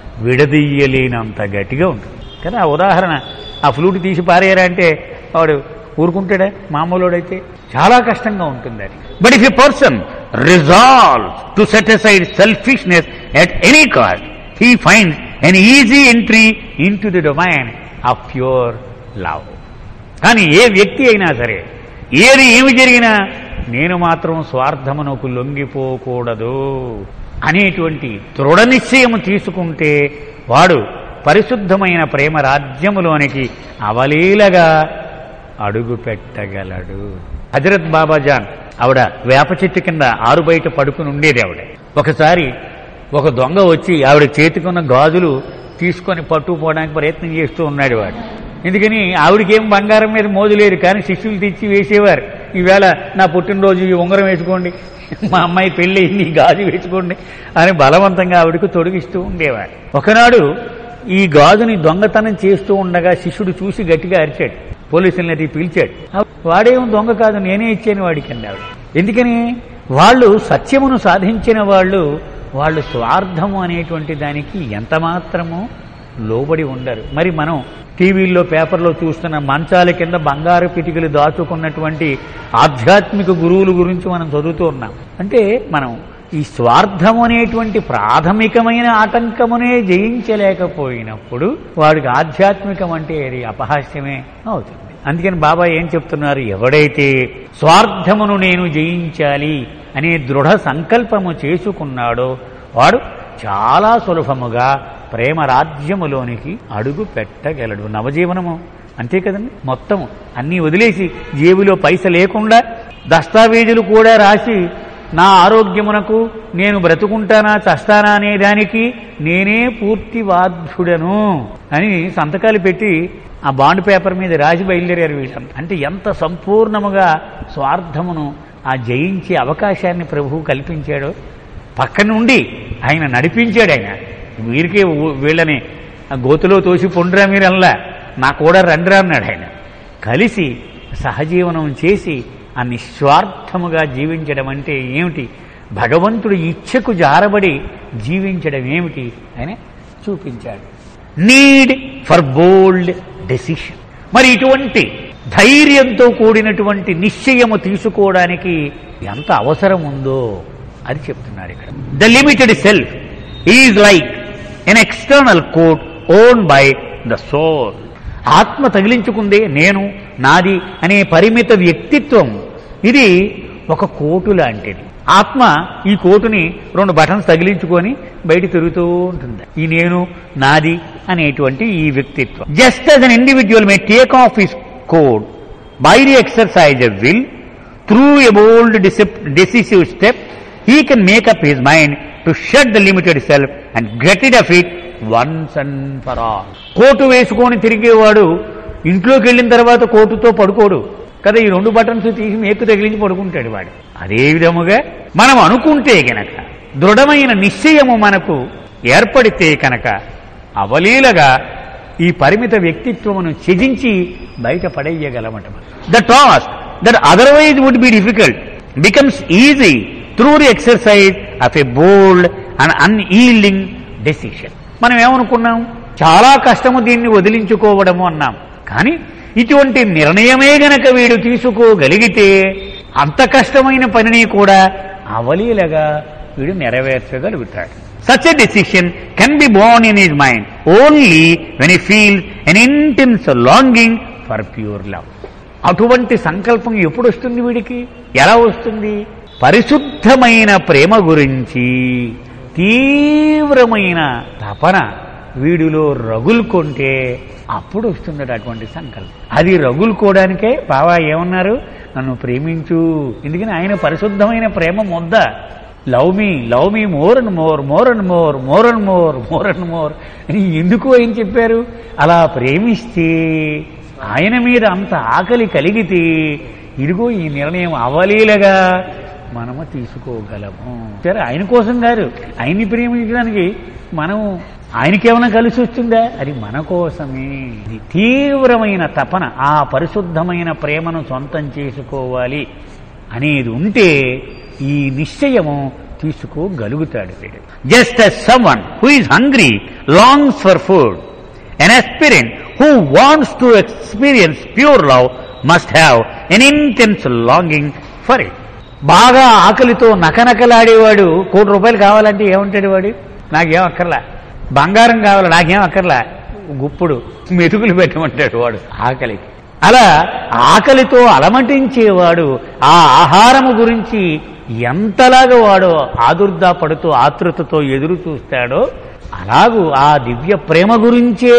విడదీయలేనంత గట్టిగా ఉంటుంది కదా ఆ ఉదాహరణ ఆ ఫ్లూట్ తీసి పారేయరా అంటే వాడు ఊరుకుంటాడా మామూలుడైతే చాలా కష్టంగా ఉంటుంది అది but if a person resolve to set aside selfishness at any cost he finds an easy entry into the domain of pure love కానీ ఏ వ్యక్తి అయినా సరే ఏది ఏమి జరిగినా నేను మాత్రం స్వార్థమునకు లొంగిపోకూడదు అనేటువంటి దృఢ నిశ్చయం తీసుకుంటే వాడు పరిశుద్ధమైన ప్రేమ రాజ్యములోనికి అవలీలగా అడుగు పెట్టగలడు హజరత్ బాబాజాన్ ఆవిడ వేప చెట్టు కింద ఆరు బయట పడుకుని ఉండేది ఆవిడ ఒకసారి ఒక దొంగ వచ్చి ఆవిడ చేతికున్న గాజులు తీసుకొని పట్టుకుపోవడానికి ప్రయత్నం చేస్తూ ఉన్నాడు వాడు ఎందుకని ఆవిడకేం బంగారం మీద మోజు లేదు కానీ శిష్యులు తెచ్చి వేసేవారు ఈవేళ నా పుట్టినరోజు ఈ ఉంగరం వేసుకోండి మా అమ్మాయి పెళ్ళి ఈ గాజు వేసుకోండి అని బలవంతంగా ఆవిడకు తొడిగిస్తూ ఉండేవారు ఒకనాడు ఈ గాజుని దొంగతనం చేస్తూ ఉండగా శిష్యుడు చూసి గట్టిగా అరిచాడు పోలీసుల్ని అది పిలిచాడు వాడేం దొంగ కాదు నేనే ఇచ్చాను వాడికి అండి ఆవిడ ఎందుకని వాళ్ళు సత్యమును సాధించిన వాళ్ళు వాళ్ళు స్వార్థము అనేటువంటి దానికి ఎంత మాత్రము లోబడి ఉండరు మరి మనం టీవీల్లో పేపర్లో చూస్తున్న మంచాల కింద బంగారు పిటికలు దాచుకున్నటువంటి ఆధ్యాత్మిక గురువుల గురించి మనం చదువుతూ ఉన్నాం అంటే మనం ఈ స్వార్థం అనేటువంటి ప్రాథమికమైన ఆటంకమునే జయించలేకపోయినప్పుడు వాడికి ఆధ్యాత్మికం అంటే అది అపహాస్యమే అవుతుంది అందుకని బాబా ఏం చెప్తున్నారు ఎవడైతే స్వార్థమును నేను జయించాలి అనే దృఢ సంకల్పము చేసుకున్నాడో వాడు చాలా సులభముగా ప్రేమ రాజ్యములోనికి అడుగు పెట్టగలడు నవజీవనము అంతే కదండి మొత్తం అన్నీ వదిలేసి జేబులో పైస లేకుండా దస్తావేజులు కూడా రాసి నా ఆరోగ్యమునకు నేను బ్రతుకుంటానా చస్తానా అనే దానికి నేనే పూర్తి బాధ్యుడను అని సంతకాలు పెట్టి ఆ బాండ్ పేపర్ మీద రాసి బయలుదేరారు వీళ్ళంతా అంటే ఎంత సంపూర్ణముగా స్వార్థమును ఆ జయించే అవకాశాన్ని ప్రభువు కల్పించాడో పక్క నుండి ఆయన నడిపించాడు ఆయన వీరికే ఊ- వీళ్ళని ఆ గోతులో తోసి పొండ్రా మీరల్లా నా కూడా రండ్రా అన్నాడు ఆయన కలిసి సహజీవనం చేసి ఆ నిస్వార్థముగా జీవించడం అంటే ఏమిటి భగవంతుడి ఇచ్ఛకు జారబడి జీవించడం ఏమిటి అని చూపించాడు నీడ్ ఫర్ బోల్డ్ డెసిషన్ మరి ఇటువంటి ధైర్యంతో కూడినటువంటి నిశ్చయము తీసుకోవడానికి ఎంత అవసరం ఉందో అది చెప్తున్నారు ఇక్కడ the limited self is like an external coat worn by the soul ఆత్మ తగిలించుకుందే నేను నాది అనే పరిమిత వ్యక్తిత్వం ఇది ఒక కోటు లాంటిది ఆత్మ ఈ కోటుని రెండు బటన్స్ తగిలించుకొని బయట తిరుగుతూ ఉంటుంది ఈ నేను నాది అనేటువంటి ఈ వ్యక్తిత్వం just as an individual may take off his coat by the exercise of will through a bold disip- decisive step he can make up his mind to shed the limited self and get rid of it once and for all coat వేసుకొని తిరిగేవాడు ఇంట్లోకి వెళ్ళిన తర్వాత కోటుతో పడుకోడు కదా ఈ రెండు buttons తీసి మేకు తగిలించి పడుకుంటాడు వాడు అదే విధముగా మనం అనుకుంటే గనక దృఢమైన నిశ్చయము మనకు ఏర్పడితే కనుక అవలీలగా ఈ పరిమిత వ్యక్తిత్వమును త్యజించి బయట పడేయగలమట the task that otherwise would be difficult becomes easy through the exercise of a bold and unyielding decision మనం ఏమనుకున్నాం చాలా కష్టము దీన్ని వదిలించుకోవడము అన్నాం కానీ ఇటువంటి నిర్ణయమే గనక వీడు తీసుకోగలిగితే అంత కష్టమైన పనిని కూడా అవలీలగా వీడు నెరవేర్చగలుగుతాడు such a decision can be born in his mind only when he feel an intense longing for pure love అటువంటి సంకల్పం ఎప్పుడు వస్తుంది వీడికి ఎలా వస్తుంది పరిశుద్ధమైన ప్రేమ గురించి తీవ్రమైన తపన వీడిలో రగులుకుంటే అప్పుడు వస్తుందట అటువంటి సంకల్పం అది రగులుకోవడానికే బావా ఏమన్నారు నన్ను ప్రేమించు ఎందుకని ఆయన పరిశుద్ధమైన ప్రేమ ముద్ద love me love me more and more more and more more and more more and more అని ఎందుకు ఆయన చెప్పారు అలా ప్రేమిస్తే ఆయన మీద అంత ఆకలి కలిగితే ఇదిగో ఈ నిర్ణయం అవలీలగా మనము తీసుకోగలము సరే ఆయన కోసం కాదు ఆయన్ని ప్రేమించడానికి మనం ఆయనకేమైనా కలిసి వస్తుందా అది మన కోసమే ఇది తీవ్రమైన తపన ఆ పరిశుద్ధమైన ప్రేమను సొంతం చేసుకోవాలి అనేది ఉంటే ఈ నిశ్చయము తీసుకోగలుగుతాడు వీడు just as someone who is hungry longs for food an aspirant who wants to experience pure love must have an intense longing for it బాగా ఆకలితో నకనకలాడేవాడు కోటి రూపాయలు కావాలంటే ఏమంటాడు వాడు నాకేం అక్కర్లా బంగారం కావాలి నాకేం అక్కర్లా గుప్పుడు మెతుకులు పెట్టమంటాడు వాడు ఆకలికి అలా ఆకలితో అలమటించేవాడు ఆ ఆహారము గురించి ఎంతలాగా వాడు ఆదుర్దా పడుతూ ఆతృతతో ఎదురు చూస్తాడో అలాగూ ఆ దివ్య ప్రేమ గురించే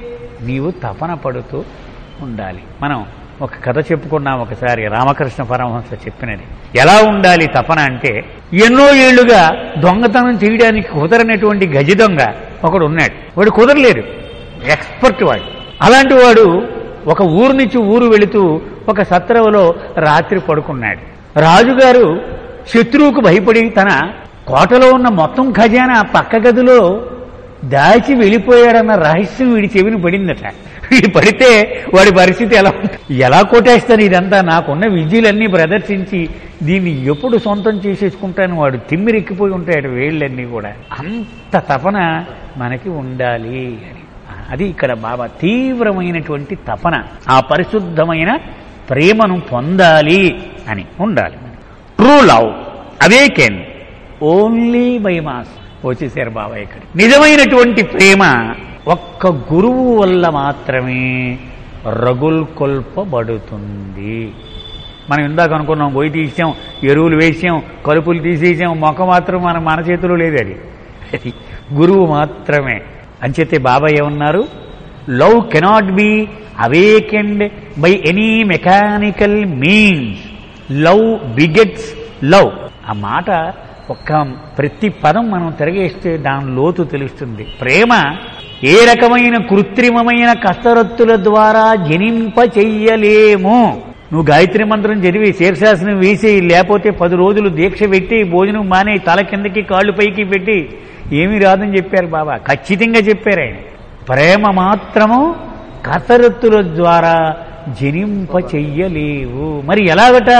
నీవు తపన పడుతూ ఉండాలి మనం ఒక కథ చెప్పుకున్నాం ఒకసారి రామకృష్ణ పరమహంస చెప్పినది ఎలా ఉండాలి తపన అంటే ఎన్నో ఏళ్లుగా దొంగతనం చేయడానికి కుదరనటువంటి గజ దొంగ ఒకడు ఉన్నాడు వాడు కుదరలేడు ఎక్స్పర్ట్ వాడు అలాంటి వాడు ఒక ఊరు నుంచి ఊరు వెళుతూ ఒక సత్రవలో రాత్రి పడుకున్నాడు రాజుగారు శత్రువుకు భయపడి తన కోటలో ఉన్న మొత్తం ఖజానా పక్క గదిలో దాచి వెళ్ళిపోయాడన్న రహస్యం వీడి చెవిని పడిందట వీడు పడితే వాడి పరిస్థితి ఎలా ఉంటుంది ఎలా కొట్టేస్తాను ఇదంతా నాకున్న విద్యలన్నీ ప్రదర్శించి దీన్ని ఎప్పుడు సొంతం చేసేసుకుంటాను వాడు తిమ్మిరెక్కిపోయి ఉంటాడు వేళ్ళన్నీ కూడా అంత తపన మనకి ఉండాలి అని అది ఇక్కడ బాబా తీవ్రమైనటువంటి తపన ఆ పరిశుద్ధమైన ప్రేమను పొందాలి అని ఉండాలి true love awaken only by mass వచ్చేసారు బాబా ఇక్కడ నిజమైనటువంటి ప్రేమ ఒక్క గురువు వల్ల మాత్రమే రగుల్కొల్పబడుతుంది మనం ఇందాక అనుకున్నాం గొయ్యి తీసాం ఎరువులు వేసాం కలుపులు తీసేసాం మొక్క మాత్రం మన మన చేతిలో లేదు అది అది గురువు మాత్రమే అంచేతే బాబా ఏమన్నారు love cannot be awakened by any mechanical means love begets love ఆ మాట ఒక్క ప్రతి పదం మనం తిరగేస్తే దాని లోతు తెలుస్తుంది ప్రేమ ఏ రకమైన కృత్రిమమైన కసరత్తుల ద్వారా జనింప చెయ్యలేము నువ్వు గాయత్రి మంత్రం చదివి శీర్షాసనం వేసి లేకపోతే పది రోజులు దీక్ష పెట్టి భోజనం మానే తల కిందకి కాళ్ళు పైకి పెట్టి ఏమీ రాదని చెప్పారు బాబా ఖచ్చితంగా చెప్పారు ఆయన ప్రేమ మాత్రము కసరత్తుల ద్వారా జనింప చెయ్యలేవు మరి ఎలాగట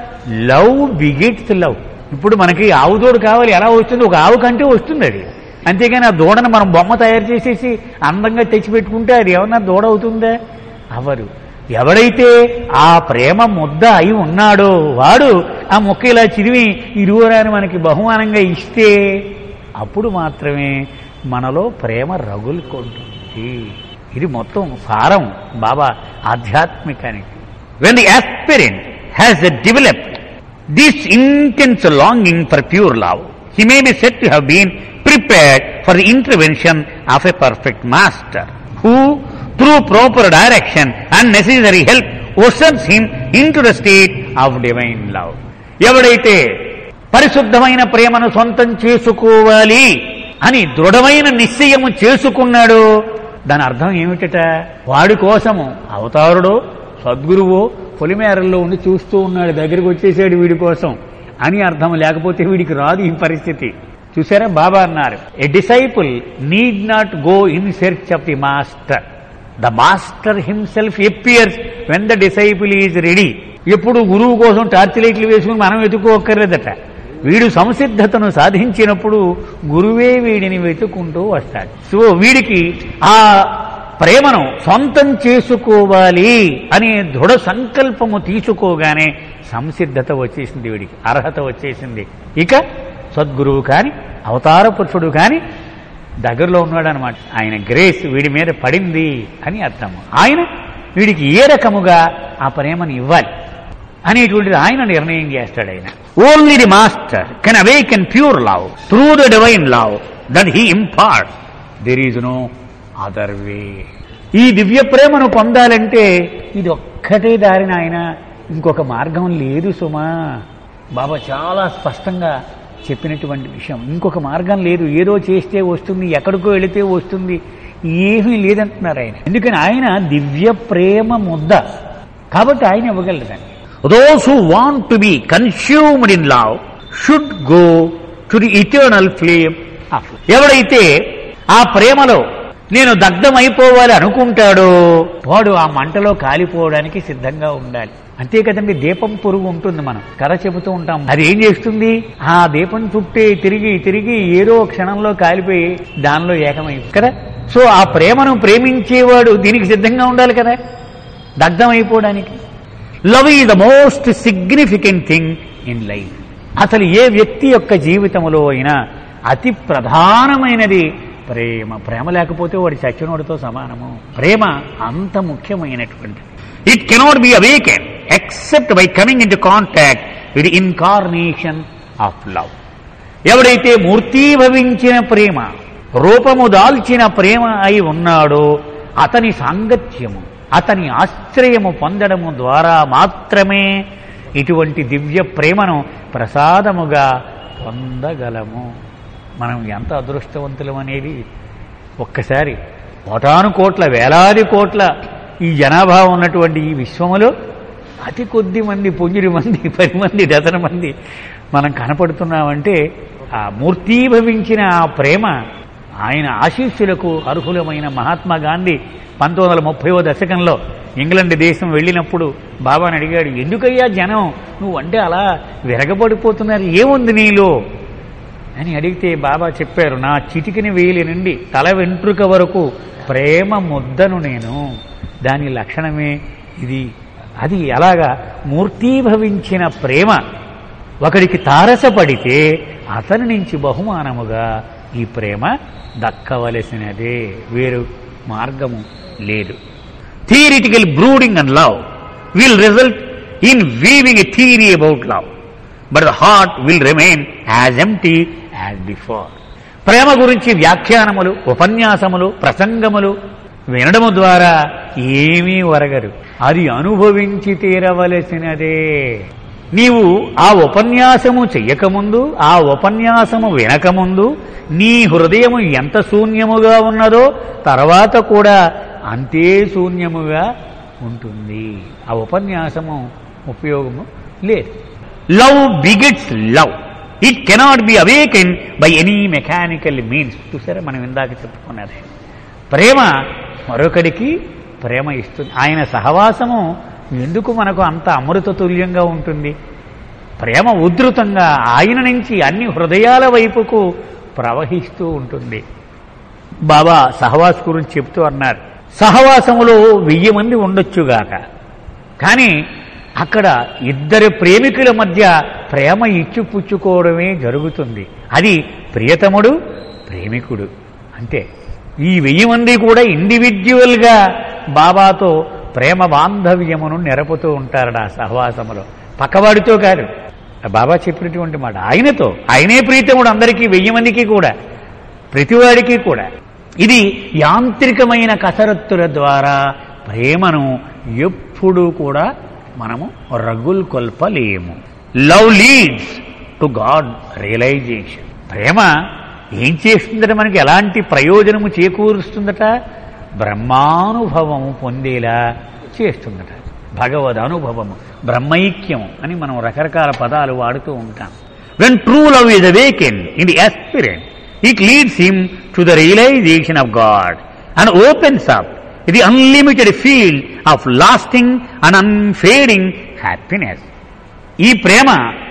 లవ్ బిగిట్స్ లవ్ ఇప్పుడు మనకి ఆవు దూడ కావాలి ఎలా వస్తుంది ఒక ఆవు కంటే వస్తుంది అది అంతేగాని ఆ దూడను మనం బొమ్మ తయారు చేసేసి అందంగా తెచ్చిపెట్టుకుంటే అది ఏమన్నా దూడ అవుతుందా అవరు ఎవడైతే ఆ ప్రేమ ముద్ద అయి ఉన్నాడో వాడు ఆ మొక్క ఇలా చిరివి ఇరువురాని మనకి బహుమానంగా ఇస్తే అప్పుడు మాత్రమే మనలో ప్రేమ రగులుకుంటుంది ఇది మొత్తం సారం బాబా ఆధ్యాత్మికానికి when the aspirant has developed this intense longing for pure love, he may be said to have been prepared for the intervention of a perfect master, who, through proper direction and necessary help, ushers him into the state of divine love. ఎవడైతే పరిశుద్ధమైన ప్రేమను సొంతం చేసుకోవాలి అని దృఢమైన నిశ్చయము చేసుకున్నాడో దాని అర్థం ఏమిటట వాడి కోసము అవతారుడో సద్గురువో పొలిమేరల్లో ఉండి చూస్తూ ఉన్నాడు దగ్గరికి వచ్చేసాడు వీడి కోసం అని అర్థం లేకపోతే వీడికి రాదు ఈ పరిస్థితి చూసారా బాబా అన్నారు a disciple need not go in search of the master the master himself appears when the disciple is ready ఎప్పుడు గురువు కోసం టార్చ్ లైట్లు వేసుకుని మనం వెతుక్కోక్కర్లేదట వీడు సంసిద్ధతను సాధించినప్పుడు గురువే వీడిని వెతుకుంటూ వస్తాడు సో వీడికి ఆ ప్రేమను సొంతం చేసుకోవాలి అనే దృఢ సంకల్పము తీసుకోగానే సంసిద్ధత వచ్చేసింది వీడికి అర్హత వచ్చేసింది ఇక సద్గురువు కాని అవతార పురుషుడు కాని దగ్గరలో ఉన్నాడు అనమాట ఆయన గ్రేస్ వీడి మీద పడింది అని అర్థము ఆయన వీడికి ఏ రకముగా ఆ ప్రేమను ఇవ్వాలి అనేటువంటిది ఆయన నిర్ణయం చేస్తాడు ఆయన only the master can awaken pure love through the divine love that he impart there is no other way ఈ దివ్య ప్రేమను పొందాలంటే ఇది ఒక్కటే దారిన ఆయన ఇంకొక మార్గం లేదు సుమా బాబా చాలా స్పష్టంగా చెప్పినటువంటి విషయం ఇంకొక మార్గం లేదు ఏదో చేస్తే వస్తుంది ఎక్కడికో వెళితే వస్తుంది ఏమీ లేదంటున్నారు ఆయన ఎందుకని ఆయన దివ్య ప్రేమ ముద్ద కాబట్టి ఆయన ఇవ్వగలదండి those who want to be consumed in love should go to the eternal flame of ఎవడైతే ఆ ప్రేమలో నేను దగ్ధమైపోవాలి అనుకుంటాడో వాడు ఆ మంటలో కాలిపోవడానికి సిద్ధంగా ఉండాలి అంతే కదండి దీపం పురుగు ఉంటుంది మనం కథ చెబుతూ ఉంటాం అది ఏం చేస్తుంది ఆ దీపం చుట్టే తిరిగి తిరిగి ఏదో క్షణంలో కాలిపోయి దానిలో ఏకమై కదా సో ఆ ప్రేమను ప్రేమించేవాడు దీనికి సిద్ధంగా ఉండాలి కదా దగ్ధం అయిపోవడానికి love is the most significant thing in life అసలు ఏ వ్యక్తి యొక్క జీవితంలో అయినా అతి ప్రధానమైనది ప్రేమ ప్రేమ లేకపోతే వాడి చచ్చినోడితో సమానము ప్రేమ అంత ముఖ్యమైనటువంటిది it cannot be awaken except by coming into contact with incarnation of love ఎవడైతే మూర్తీభవించిన ప్రేమ రూపము దాల్చిన ప్రేమ అయి ఉన్నాడో అతని సాంగత్యము అతని ఆశ్రయము పొందడము ద్వారా మాత్రమే ఇటువంటి దివ్య ప్రేమను ప్రసాదముగా పొందగలము మనం ఎంత అదృష్టవంతులం అనేది ఒక్కసారి కోటాను కోట్ల వేలాది కోట్ల ఈ జనాభా ఉన్నటువంటి ఈ విశ్వములో అతి కొద్ది మంది పొంగిరి మంది పది మంది డజన్ మంది మనం కనపడుతున్నామంటే ఆ మూర్తీభవించిన ఆ ప్రేమ ఆయన ఆశీస్సులకు అర్హులమైన మహాత్మా గాంధీ పంతొమ్మిది వందల ముప్పైవ దశకంలో ఇంగ్లాండ్ దేశం వెళ్ళినప్పుడు బాబాని అడిగాడు ఎందుకయ్యా జనం నువ్వు అంటే అలా విరగబడిపోతున్నారు ఏముంది నీలో అని అడిగితే బాబా చెప్పారు నా చిటికిని వేలి నుండి తల వెంట్రుక వరకు ప్రేమ ముద్దను నేను దాని లక్షణమే ఇది అది అలాగా మూర్తీభవించిన ప్రేమ ఒకడికి తారసపడితే అతని నుంచి బహుమానముగా ఈ ప్రేమ దక్కవలసినదే వేరు మార్గము లేదు theoretical brooding and love will result in weaving a theory about love but the heart will remain as empty as before ప్రేమ గురించి వ్యాఖ్యానములు ఉపన్యాసములు ప్రసంగములు వినడము ద్వారా ఏమీ ఒరగరు అది అనుభవించి తీరవలసినదే నీవు ఆ ఉపన్యాసము చెయ్యకముందు ఆ ఉపన్యాసము వినకముందు నీ హృదయము ఎంత శూన్యముగా ఉన్నదో తర్వాత కూడా అంతే శూన్యముగా ఉంటుంది ఆ ఉపన్యాసము ఉపయోగము లేదు love begets love it cannot be awaken by any mechanical means చూసారా మనం ఇందాక చెప్పుకున్నది ప్రేమ మరొకడికి ప్రేమ ఇస్తుంది ఆయన సహవాసము ఎందుకు మనకు అంత అమృత తుల్యంగా ఉంటుంది ప్రేమ ఉధృతంగా ఆయన నుంచి అన్ని హృదయాల వైపుకు ప్రవహిస్తూ ఉంటుంది బాబా సహవాస్ గురించి చెప్తూ అన్నారు సహవాసములో వెయ్యి మంది ఉండొచ్చుగాక కానీ అక్కడ ఇద్దరు ప్రేమికుల మధ్య ప్రేమ ఇచ్చిపుచ్చుకోవడమే జరుగుతుంది అది ప్రియతముడు ప్రేమికుడు అంతే ఈ వెయ్యి మంది కూడా ఇండివిజువల్గా బాబాతో ప్రేమ బాంధవ్యమును నెరపుతూ ఉంటారట ఆ సహవాసములో పక్కవాడితో కాదు ఆ బాబా చెప్పినటువంటి మాట ఆయనతో ఆయనే ప్రీతముడు అందరికీ వెయ్యి మందికి కూడా ప్రతివాడికి కూడా ఇది యాంత్రికమైన కసరత్తుల ద్వారా ప్రేమను ఎప్పుడూ కూడా మనము రగుల్ కొల్పలేము love leads to God realization ప్రేమ ఏం చేస్తుందట మనకి ఎలాంటి ప్రయోజనము చేకూరుస్తుందట బ్రహ్మానుభవము పొందేలా చేస్తుందట భగవద్ అనుభవము బ్రహ్మైక్యం అని మనం రకరకాల పదాలు వాడుతూ ఉంటాం when true love is awaken in the aspirant it leads him to the realization of God and opens up the unlimited field of lasting and unfading happiness. ఈ ప్రేమ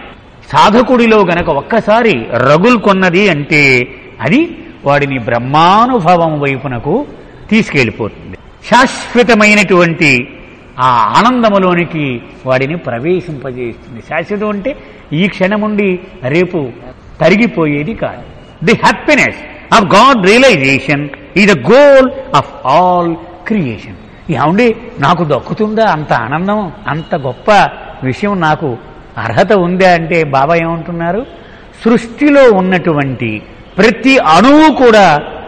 సాధకుడిలో గనక ఒక్కసారి రగుల్కొన్నది అంటే అది వాడిని బ్రహ్మానుభవం వైపునకు తీసుకెళ్ళిపోతుంది శాశ్వతమైనటువంటి ఆ ఆనందములోనికి వాడిని ప్రవేశింపజేస్తుంది శాశ్వతం అంటే ఈ క్షణముండి రేపు తరిగిపోయేది కాదు the happiness of God realization is the goal of all creation ఏమండి నాకు దక్కుతుందా అంత ఆనందం అంత గొప్ప విషయం నాకు అర్హత ఉందా అంటే బాబా ఏమంటున్నారు సృష్టిలో ఉన్నటువంటి ప్రతి అణువు కూడా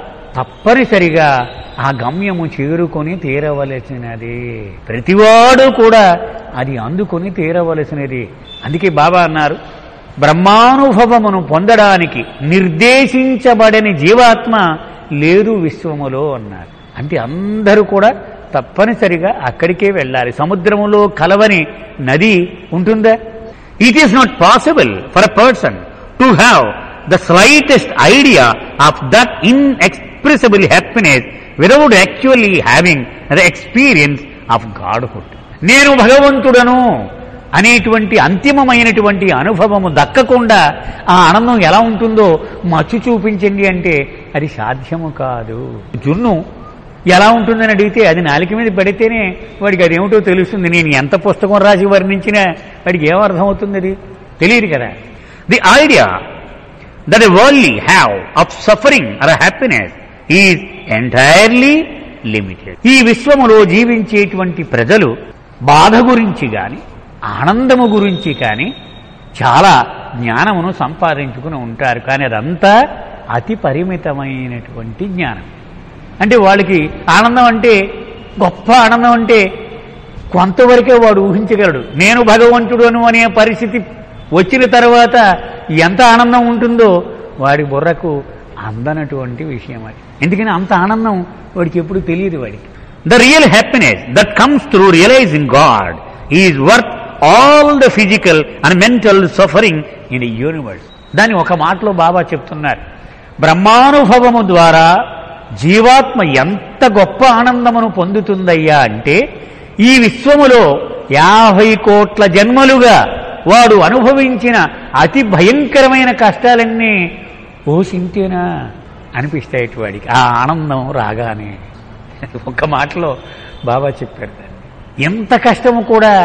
తప్పనిసరిగా ఆ గమ్యము చేరుకొని తీరవలసినది ప్రతివాడు కూడా అది అందుకొని తీరవలసినది అందుకే బాబా అన్నారు బ్రహ్మానుభవమును పొందడానికి నిర్దేశించబడని జీవాత్మ లేదు విశ్వములో అన్నారు అంటే అందరూ కూడా తప్పనిసరిగా అక్కడికే వెళ్ళాలి సముద్రములో కలవని నది ఉంటుందా it is not possible for a person to have the slightest idea of that inexpressible happiness without actually having the experience of Godhood నేను భగవంతుడను అనేటువంటి అంతిమమైనటువంటి అనుభవము దక్కకుండా ఆ ఆనందం ఎలా ఉంటుందో మచ్చు చూపించండి అంటే అది సాధ్యము కాదు జున్ను ఎలా ఉంటుందని అడిగితే అది నాలిక మీద పడితేనే వాడికి అదేమిటో తెలుస్తుంది నేను ఎంత పుస్తకం రాసి వర్ణించినా వాడికి ఏం అర్థమవుతుంది అది తెలియదు కదా the idea that a worldly have of suffering or happiness is entirely limited ఈ విశ్వములో జీవించేటువంటి ప్రజలు బాధ గురించి గాని ఆనందము గురించి కానీ చాలా జ్ఞానమును సంపాదించుకుని ఉంటారు కానీ అదంతా అతి పరిమితమైనటువంటి జ్ఞానం అంటే వాళ్ళకి ఆనందం అంటే గొప్ప ఆనందం అంటే కొంతవరకే వాడు ఊహించగలడు నేను భగవంతుడును అనే పరిస్థితి వచ్చిన తర్వాత ఎంత ఆనందం ఉంటుందో వాడి బుర్రకు అందనటువంటి విషయం అది ఎందుకని అంత ఆనందం వాడికి ఎప్పుడు తెలియదు వాడికి the real happiness that comes through realizing God is worth all the physical and mental suffering in the universe దాన్ని ఒక మాటలో బాబా చెప్తున్నారు బ్రహ్మానుభవము ద్వారా జీవాత్మ ఎంత గొప్ప ఆనందమును పొందుతుందయ్యా అంటే ఈ విశ్వములో యాభై కోట్ల జన్మలుగా వాడు అనుభవించిన అతి భయంకరమైన కష్టాలన్నీ ఓసింతేనా అనిపిస్తాయి వాడికి ఆ ఆనందం రాగానే ఒక్క మాటలో బాబా చెప్పారు దాన్ని. ఎంత కష్టము కూడా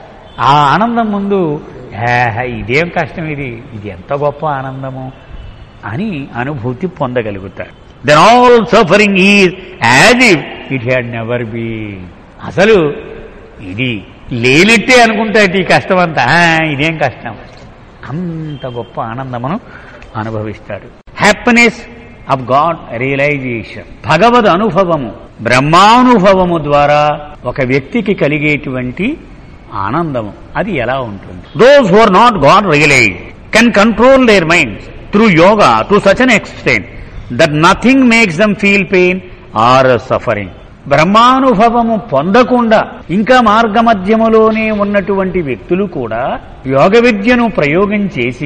ఆ ఆనందం ముందు "ఏహ్, ఇదేం కష్టం ఇది ఇది ఎంత గొప్ప ఆనందము అని అనుభూతి పొందగలుగుతారు then all suffering is as if it had never be అసలు ఇది లేనట్టే అనుకుంటాడు ఈ కష్టం అంతా ఆ, ఇదేం కష్టం అంత గొప్ప ఆనందమును అనుభవిస్తాడు హ్యాపీనెస్ ఆఫ్ గాడ్ రియలైజేషన్ భగవద్ అనుభవము బ్రహ్మానుభవము ద్వారా ఒక వ్యక్తికి కలిగేటువంటి ఆనందము అది ఎలా ఉంటుంది those who are not God realize can control their minds through yoga to such an extent that nothing makes them feel pain or suffering బ్రహ్మానుభవము పొందకుండా ఇంకా మార్గమధ్యములోనే ఉన్నటువంటి వ్యక్తులు కూడా యోగ విద్యను ప్రయోగం చేసి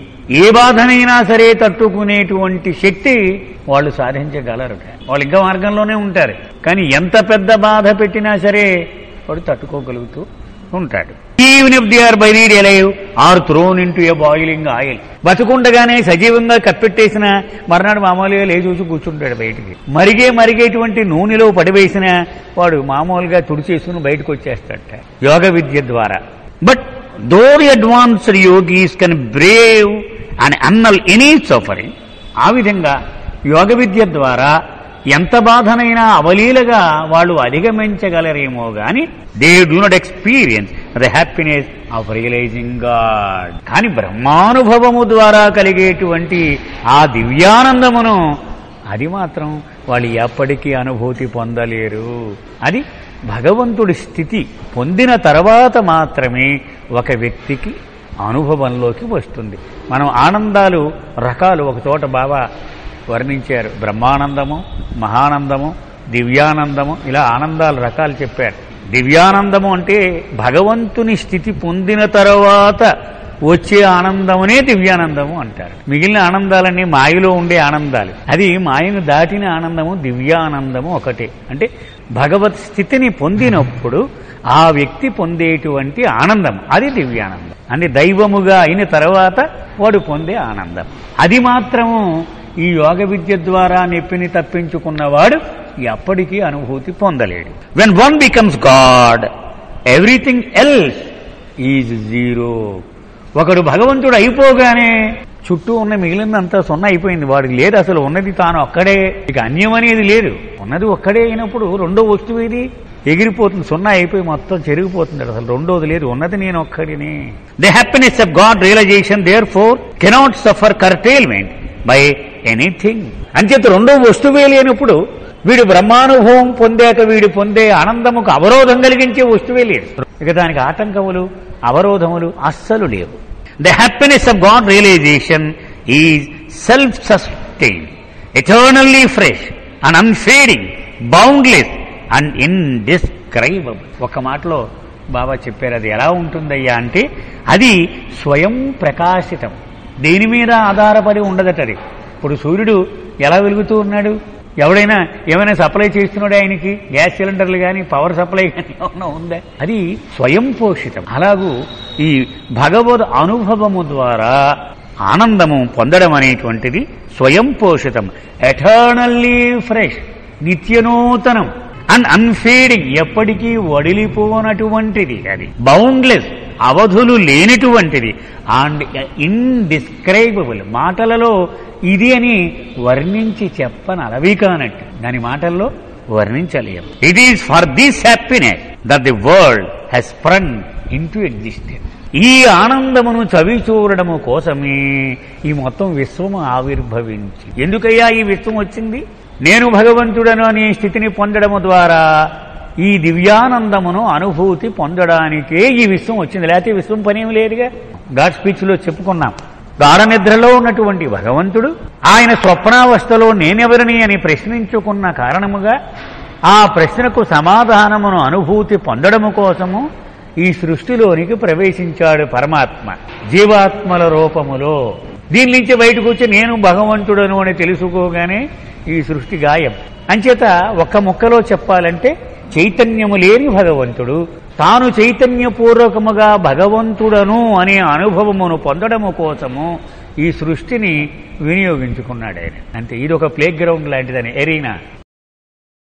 ఏ బాధనైనా సరే తట్టుకునేటువంటి శక్తి వాళ్ళు సాధించగలరు వాళ్ళు ఇంకా మార్గంలోనే ఉంటారు కానీ ఎంత పెద్ద బాధ పెట్టినా సరే వాడు తట్టుకోగలుగుతూ ఉంటాడు even if they are buried alive or thrown into a boiling oil బతుకుండగానే సజీవంగా కప్పెట్టేసిన మర్నాడు మామూలుగా లేచి చూసి కూర్చుంటాడు బయటికి మరిగే మరిగేటువంటి నూనెలో పడివేసిన వాడు మామూలుగా తుడిచేసుకుని బయటకు వచ్చేస్తాడట యోగ విద్య ద్వారా but those advanced yogis can brave and annul any suffering ఆ విధంగా యోగ విద్య ద్వారా ఎంత బాధనైనా అవలీలగా వాళ్ళు అధిగమించగలరేమో గాని they do not experience the happiness of realizing God కానీ బ్రహ్మానుభవము ద్వారా కలిగేటువంటి ఆ దివ్యానందమును అది మాత్రం వాళ్ళు ఎప్పటికీ అనుభూతి పొందలేరు అది భగవంతుడి స్థితి పొందిన తర్వాత మాత్రమే ఒక వ్యక్తికి అనుభవంలోకి వస్తుంది మనం ఆనందాలు రకాలు ఒక చోట బాబా వర్ణించారు బ్రహ్మానందము మహానందము దివ్యానందము ఇలా ఆనందాలు రకాలు చెప్పారు దివ్యానందము అంటే భగవంతుని స్థితి పొందిన తర్వాత వచ్చే ఆనందమునే దివ్యానందము అంటారు మిగిలిన ఆనందాలన్నీ మాయలో ఉండే ఆనందాలు అది మాయను దాటిన ఆనందము దివ్యానందము ఒకటే అంటే భగవత్ స్థితిని పొందినప్పుడు ఆ వ్యక్తి పొందేటువంటి ఆనందం అది దివ్యానందం అంటే దైవముగా అయిన తర్వాత వాడు పొందే ఆనందం అది మాత్రము ఈ యోగ విద్య ద్వారా నెప్పిని తప్పించుకున్నవాడు ఎప్పటికీ అనుభూతి పొందలేడు when one becomes God everything else is zero ఒకడు భగవంతుడు అయిపోగానే చుట్టూ ఉన్న మిగిలినంతా సున్న అయిపోయింది వాడికి లేదు అసలు ఉన్నది తాను ఒక్కడే ఇక అన్యం అనేది లేదు ఉన్నది ఒక్కడే అయినప్పుడు రెండో వస్తువు ఇది ఎగిరిపోతుంది సున్నా అయిపోయి మొత్తం చెరిగిపోతుంది అసలు రెండోది లేదు ఉన్నది నేను ఒక్కడిని the happiness of God realization therefore cannot suffer curtailment by anything అంచేత రెండో వస్తువే లేనప్పుడు వీడు బ్రహ్మానుభవం పొందాక వీడు పొందే ఆనందముకు అవరోధం కలిగించే వస్తువే లేదు ఇక దానికి ఆటంకములు అవరోధములు అస్సలు లేవు the happiness of God realization is self sustain eternally fresh and unfading boundless and indescribable ఒక మాటలో బాబా చెప్పారు అది ఎలా ఉంటుందయ్యా అంటే అది స్వయం ప్రకాశితం దేని మీద ఆధారపడి ఉండదట అది ఇప్పుడు సూర్యుడు ఎలా వెలుగుతూ ఉన్నాడు ఎవడైనా ఏమైనా సప్లై చేస్తున్నాడు ఆయనకి గ్యాస్ సిలిండర్లు కానీ పవర్ సప్లై కానీ ఏమన్నా ఉందా అది స్వయం పోషితం అలాగూ ఈ భగవద్ అనుభవము ద్వారా ఆనందము పొందడం అనేటువంటిది స్వయం పోషితం ఎటర్నల్లీ ఫ్రెష్ నిత్యనూతనం అండ్ అన్ఫేడింగ్ ఎప్పటికీ వడిలిపోనటువంటిది అది బౌండ్లెస్ అవధులు లేనటువంటిది అండ్ ఇన్డిస్క్రైబుల్ మాటలలో ఇది అని వర్ణించి చెప్పని అలవి కానట్టు దాని మాటల్లో వర్ణించలేం it is for this happiness that the world has sprung into existence ఈ ఆనందమును చవి చూడడము కోసమే ఈ మొత్తం విశ్వము ఆవిర్భవించి ఎందుకయ్యా ఈ విశ్వం వచ్చింది నేను భగవంతుడను అనే స్థితిని పొందడము ద్వారా ఈ దివ్యానందమును అనుభూతి పొందడానికే ఈ విశ్వం వచ్చింది లేకపోతే ఈ విశ్వం పనేమి లేదుగా గాడ్ స్పీచ్ లో చెప్పుకున్నాం గాఢ నిద్రలో ఉన్నటువంటి భగవంతుడు ఆయన స్వప్నావస్థలో నేనెవరిని అని ప్రశ్నించుకున్న కారణముగా ఆ ప్రశ్నకు సమాధానమును అనుభూతి పొందడము కోసము ఈ సృష్టిలోనికి ప్రవేశించాడు పరమాత్మ జీవాత్మల రూపములో దీని నుంచి బయటకు వచ్చి నేను భగవంతుడను అని తెలుసుకోగానే ఈ సృష్టి గాయం అంచేత ఒక్క ముక్కలో చెప్పాలంటే చైతన్యము లేని భగవంతుడు తాను చైతన్యపూర్వకముగా భగవంతుడను అనే అనుభవమును పొందడము కోసము ఈ సృష్టిని వినియోగించుకున్నాడు ఆయన అంటే ఇది ఒక ప్లే గ్రౌండ్ లాంటిదని ఎరీనా